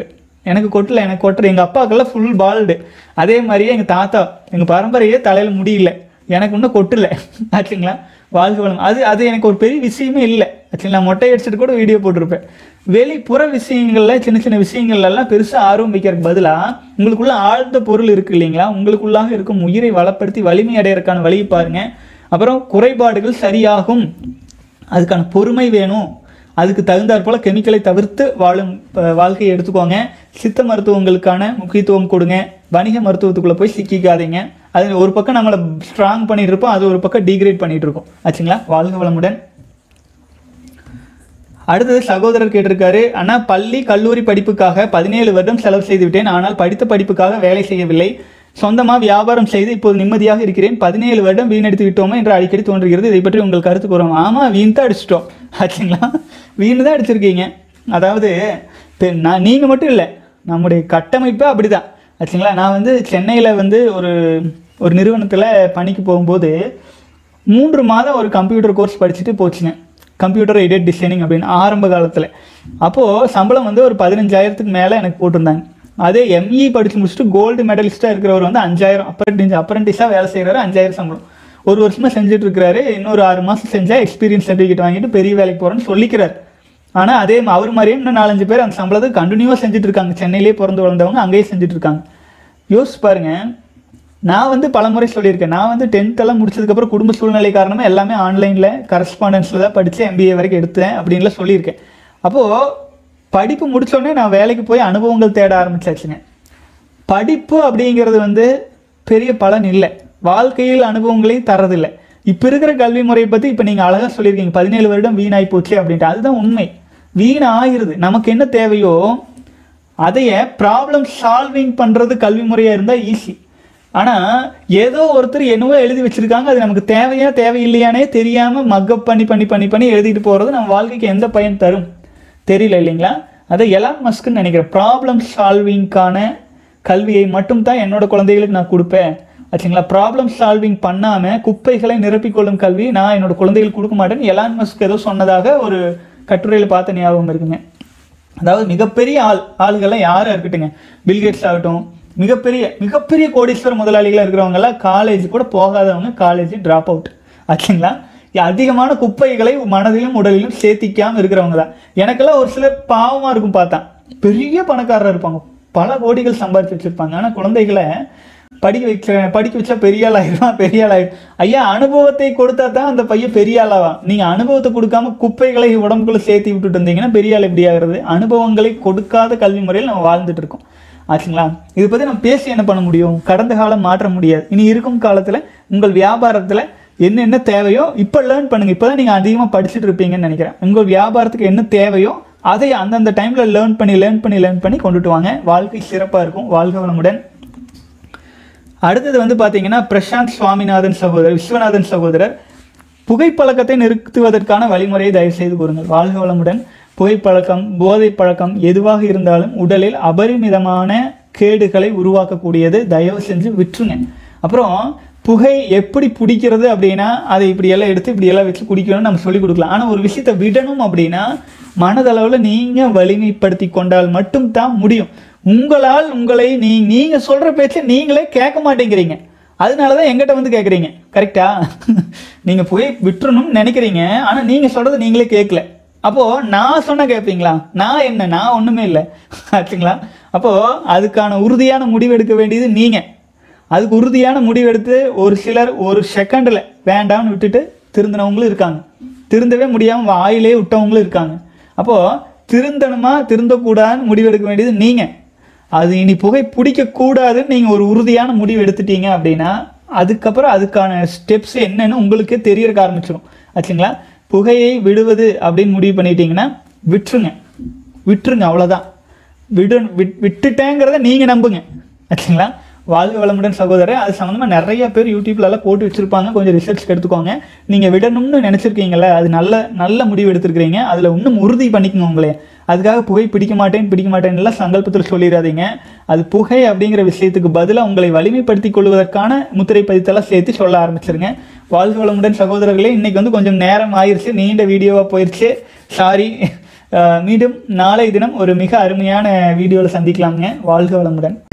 எனக்கு கொட்டல எனக்கு கொட்டுற எங்கள் அப்பாக்கெல்லாம் ஃபுல் பால்டு அதே மாதிரியே எங்கள் தாத்தா எங்கள் பரம்பரையே தலையில் முடியல எனக்கு இன்னும் கொட்டல ஆச்சுங்களா வாழ்க வளம் அது அது எனக்கு ஒரு பெரிய விஷயமே இல்லை ஆச்சுங்களா மொட்டை அடிச்சுட்டு கூட வீடியோ போட்டிருப்பேன் வெளிப்புற விஷயங்கள்ல சின்ன சின்ன விஷயங்கள்ல எல்லாம் பெருசாக ஆர்வம் வைக்கிறதுக்கு பதிலாக உங்களுக்குள்ள ஆழ்ந்த பொருள் இருக்கு இல்லைங்களா உங்களுக்குள்ளாக இருக்கும் உயிரை வளப்படுத்தி வலிமை அடையறதுக்கான வழியை பாருங்க அப்புறம் குறைபாடுகள் சரியாகும் அதுக்கான பொறுமை வேணும் அதுக்கு தகுந்தாற் போல கெமிக்கலை தவிர்த்து வாழும் அஹ், வாழ்க்கையை எடுத்துக்கோங்க சித்த மருத்துவங்களுக்கான முக்கியத்துவம் கொடுங்க வணிக மருத்துவத்துக்குள்ள போய் சிக்கிக்காதீங்க அது ஒரு பக்கம் நம்மளை ஸ்ட்ராங் பண்ணிட்டு இருப்போம் அது ஒரு பக்கம் டிகிரேட் பண்ணிட்டு இருக்கோம் ஆச்சுங்களா வாழ்க வளமுடன் அடுத்தது சகோதரர் கேட்டிருக்காரு அண்ணா பள்ளி கல்லூரி படிப்புக்காக பதினேழு வருடம் செலவு செய்து விட்டேன் ஆனால் படித்த படிப்புக்காக வேலை செய்யவில்லை சொந்தமாக வியாபாரம் செய்து இப்போது நிம்மதியாக இருக்கிறேன் பதினேழு வருடம் வீணடித்து விட்டோமா என்று அடிக்கடி தோன்றுகிறது இதை பற்றி உங்கள் கருத்து கூறுவோம் ஆமாம் வீண் தான் அடிச்சிட்டோம் ஆச்சுங்களா வீண் தான் அடிச்சிருக்கீங்க அதாவது இப்போ நான் நீங்கள் மட்டும் இல்லை நம்முடைய கட்டமைப்பே அப்படிதான் ஆச்சுங்களா நான் வந்து சென்னையில் வந்து ஒரு ஒரு நிறுவனத்தில் பணிக்கு போகும்போது மூன்று மாதம் ஒரு கம்ப்யூட்டர் கோர்ஸ் படிச்சுட்டு போச்சுங்க கம்ப்யூட்டர் எடிட் டிசைனிங் அப்படின்னு ஆரம்ப காலத்தில் அப்போது சம்பளம் வந்து ஒரு பதினஞ்சாயிரத்துக்கு மேலே எனக்கு போட்டிருந்தாங்க அதே எம்இ படித்து முடிச்சுட்டு கோல்டு மெடலிஸ்ட்டாக இருக்கிறவர் வந்து அஞ்சாயிரம் அப்ரண்டிஸ் அப்ரண்டிஸாக வேலை செய்கிறாரு அஞ்சாயிரம் சம்பளம் ஒரு வருஷமாக செஞ்சுட்டு இருக்கிறாரு இன்னொரு ஆறு மாதம் செஞ்சால் எக்ஸ்பீரியன்ஸ் சர்டிஃபிகேட் வாங்கிட்டு பெரிய வேலைக்கு போகிறேன்னு சொல்லிக்கிறார் ஆனால் அதே ம- அவர் மாதிரியே இன்னும் நாலஞ்சு பேர் அந்த சம்பளத்தை கண்டினியூவாக செஞ்சுட்டு இருக்காங்க சென்னையிலேயே பிறந்து வளர்ந்தவங்க அங்கேயே செஞ்சுட்டு இருக்காங்க யோசிச்சு பாருங்க நான் வந்து பலமுறை சொல்லியிருக்கேன் நான் வந்து டென்த் எல்லாம் முடிச்சதுக்கப்புறம் குடும்ப சூழ்நிலை காரணமாக எல்லாமே ஆன்லைனில் கரஸ்பாண்டன்ஸில் தான் படித்து எம்பிஏ வரைக்கும் எடுத்தேன் அப்படின்லாம் சொல்லியிருக்கேன் அப்போது படிப்பு முடிச்சோடனே நான் வேலைக்கு போய் அனுபவங்கள் தேட ஆரம்பிச்சாச்சுங்க படிப்பு அப்படிங்கிறது வந்து பெரிய பலன் இல்லை வாழ்க்கையில் அனுபவங்களை தரதில்லை இப்போ இருக்கிற கல்வி முறையை பற்றி இப்போ நீங்கள் அழகாக சொல்லியிருக்கீங்க பதினேழு வருடம் வீணாகி போச்சு அப்படின்ட்டு அதுதான் உண்மை வீண் ஆகிருது நமக்கு என்ன தேவையோ அதைய ப்ராப்ளம் சால்விங் பண்ணுறது கல்வி முறையாக இருந்தால் ஈஸி ஆனால் ஏதோ ஒருத்தர் என்னவோ எழுதி வச்சிருக்காங்க அது நமக்கு தேவையா தேவையில்லையானே தெரியாமல் மக்கப் பண்ணி பண்ணி பண்ணி பண்ணி எழுதிட்டு போகிறது நம்ம வாழ்க்கைக்கு எந்த பயன் தரும் தெரியல இல்லைங்களா அதை எலான் மஸ்க்குன்னு நினைக்கிறேன் ப்ராப்ளம் சால்விங்க்கான கல்வியை மட்டும் தான் என்னோட குழந்தைகளுக்கு நான் கொடுப்பேன் ஆச்சுங்களா ப்ராப்ளம் சால்விங் பண்ணாமல் குப்பைகளை நிரப்பிக்கொள்ளும் கல்வி நான் என்னோட குழந்தைகளுக்கு கொடுக்க மாட்டேன்னு எலான் மஸ்க் ஏதோ சொன்னதாக ஒரு கட்டுரையில் பார்த்த ஞாபகம் இருக்குங்க அதாவது மிகப்பெரிய ஆள் ஆளுகள்லாம் யாரும் இருக்கட்டுங்க பில்கேட்ஸ் ஆகட்டும் மிகப்பெரிய மிகப்பெரிய கோடீஸ்வர முதலாளிகளாக இருக்கிறவங்கெல்லாம் காலேஜ் கூட போகாதவங்க காலேஜ் ட்ராப் அவுட் ஆச்சுங்களா அதிகமான குப்பைகளை மனதிலும் உடலிலும் சேர்த்திக்காம இருக்கிறவங்க தான் எனக்கெல்லாம் ஒரு சிலர் பாவமாக இருக்கும் பார்த்தா பெரிய பணக்காரராக இருப்பாங்க பல கோடிகள் சம்பாதிச்சு வச்சிருப்பாங்க ஆனால் குழந்தைகளை படிக்க வைக்க படிக்க வச்சா பெரிய ஆள் ஆயிடுவான் பெரிய ஆள் ஆயிடும் ஐயா அனுபவத்தை கொடுத்தா தான் அந்த பையன் பெரிய ஆளாவான் நீங்கள் அனுபவத்தை கொடுக்காம குப்பைகளை உடம்புக்குள்ள சேர்த்து விட்டுட்டு இருந்தீங்கன்னா பெரிய ஆள் எப்படி ஆகிறது அனுபவங்களை கொடுக்காத கல்வி முறையில் நம்ம வாழ்ந்துட்டு இருக்கோம் ஆச்சுங்களா இதை பற்றி நம்ம பேசி என்ன பண்ண முடியும் கடந்த காலம் மாற்ற முடியாது இனி இருக்கும் காலத்தில் உங்கள் வியாபாரத்தில் என்னென்ன தேவையோ இப்போ லேர்ன் பண்ணுங்க இப்போ தான் நீங்கள் அதிகமாக படிச்சுட்டு இருப்பீங்கன்னு நினைக்கிறேன் உங்கள் வியாபாரத்துக்கு என்ன தேவையோ அதை அந்தந்த டைமில் லேர்ன் பண்ணி லேர்ன் பண்ணி லேர்ன் பண்ணி கொண்டுட்டு வாங்க வாழ்க்கை சிறப்பாக இருக்கும் வாழ்க வளமுடன் அடுத்தது வந்து பார்த்தீங்கன்னா பிரசாந்த் சுவாமிநாதன் சகோதரர் விஸ்வநாதன் சகோதரர் புகைப்பழக்கத்தை நிறுத்துவதற்கான வழிமுறையை தயவு செய்து கூறுங்கள் வாழ்க வளமுடன் புகைப்பழக்கம் போதை பழக்கம் எதுவாக இருந்தாலும் உடலில் அபரிமிதமான கேடுகளை உருவாக்கக்கூடியது தயவு செஞ்சு விட்டுருங்க அப்புறம் புகை எப்படி பிடிக்கிறது அப்படின்னா அதை இப்படியெல்லாம் எடுத்து இப்படியெல்லாம் வச்சு குடிக்கணும்னு நம்ம சொல்லிக் கொடுக்கலாம் ஆனால் ஒரு விஷயத்தை விடணும் அப்படின்னா மனதளவில் நீங்கள் வலிமைப்படுத்தி கொண்டால் மட்டும்தான் முடியும் உங்களால் உங்களை நீ நீங்கள் சொல்கிற பேச்சை நீங்களே கேட்க மாட்டேங்கிறீங்க அதனால தான் எங்கிட்ட வந்து கேட்குறீங்க கரெக்டா நீங்கள் போய் விட்டுறணும்னு நினைக்கிறீங்க ஆனால் நீங்கள் சொல்கிறத நீங்களே கேட்கல அப்போது நான் சொன்ன கேட்பீங்களா நான் என்ன நான் ஒன்றுமே இல்லை ஆச்சுங்களா அப்போது அதுக்கான உறுதியான முடிவு எடுக்க வேண்டியது நீங்கள் அதுக்கு உறுதியான முடிவெடுத்து ஒரு சிலர் ஒரு செகண்டில் வேண்டாம்னு விட்டுட்டு திருந்தினவங்களும் இருக்காங்க திருந்தவே முடியாமல் வாயிலே விட்டவங்களும் இருக்காங்க அப்போது திருந்தணுமா திருந்தக்கூடாதுன்னு முடிவெடுக்க வேண்டியது நீங்கள் அது இனி புகை பிடிக்கக்கூடாதுன்னு நீங்கள் ஒரு உறுதியான முடிவு எடுத்துட்டீங்க அப்படின்னா அதுக்கப்புறம் அதுக்கான ஸ்டெப்ஸ் என்னன்னு உங்களுக்கே தெரியறக்க ஆரம்பிச்சிடும் ஆச்சுங்களா புகையை விடுவது அப்படின்னு முடிவு பண்ணிட்டீங்கன்னா விட்டுருங்க விட்டுருங்க அவ்வளோதான் விடு விட் விட்டுட்டேங்கிறத நீங்கள் நம்புங்க ஆச்சுங்களா வாழ்க வளமுடன் சகோதரர் அது சம்மந்தமாக நிறைய பேர் யூடியூப்லலாம் போட்டு வச்சுருப்பாங்க கொஞ்சம் ரிசர்ச் எடுத்துக்கோங்க நீங்கள் விடணும்னு நினச்சிருக்கீங்களே அது நல்ல நல்ல முடிவு எடுத்திருக்கிறீங்க அதில் இன்னும் உறுதி பண்ணிக்கோங்க உங்களே அதுக்காக புகை பிடிக்க மாட்டேன் பிடிக்க மாட்டேன்னு எல்லாம் சங்கல்பத்தில் சொல்லிடாதீங்க அது புகை அப்படிங்கிற விஷயத்துக்கு பதிலாக உங்களை வலிமைப்படுத்திக் கொள்வதற்கான முத்திரை பதித்தெல்லாம் சேர்த்து சொல்ல ஆரம்பிச்சிருங்க வாழ்க வளமுடன் சகோதரர்களே இன்னைக்கு வந்து கொஞ்சம் நேரம் ஆயிருச்சு நீண்ட வீடியோவாக போயிருச்சு சாரி அஹ் மீண்டும் நாளை தினம் ஒரு மிக அருமையான வீடியோவில் சந்திக்கலாமுங்க வாழ்க வளமுடன்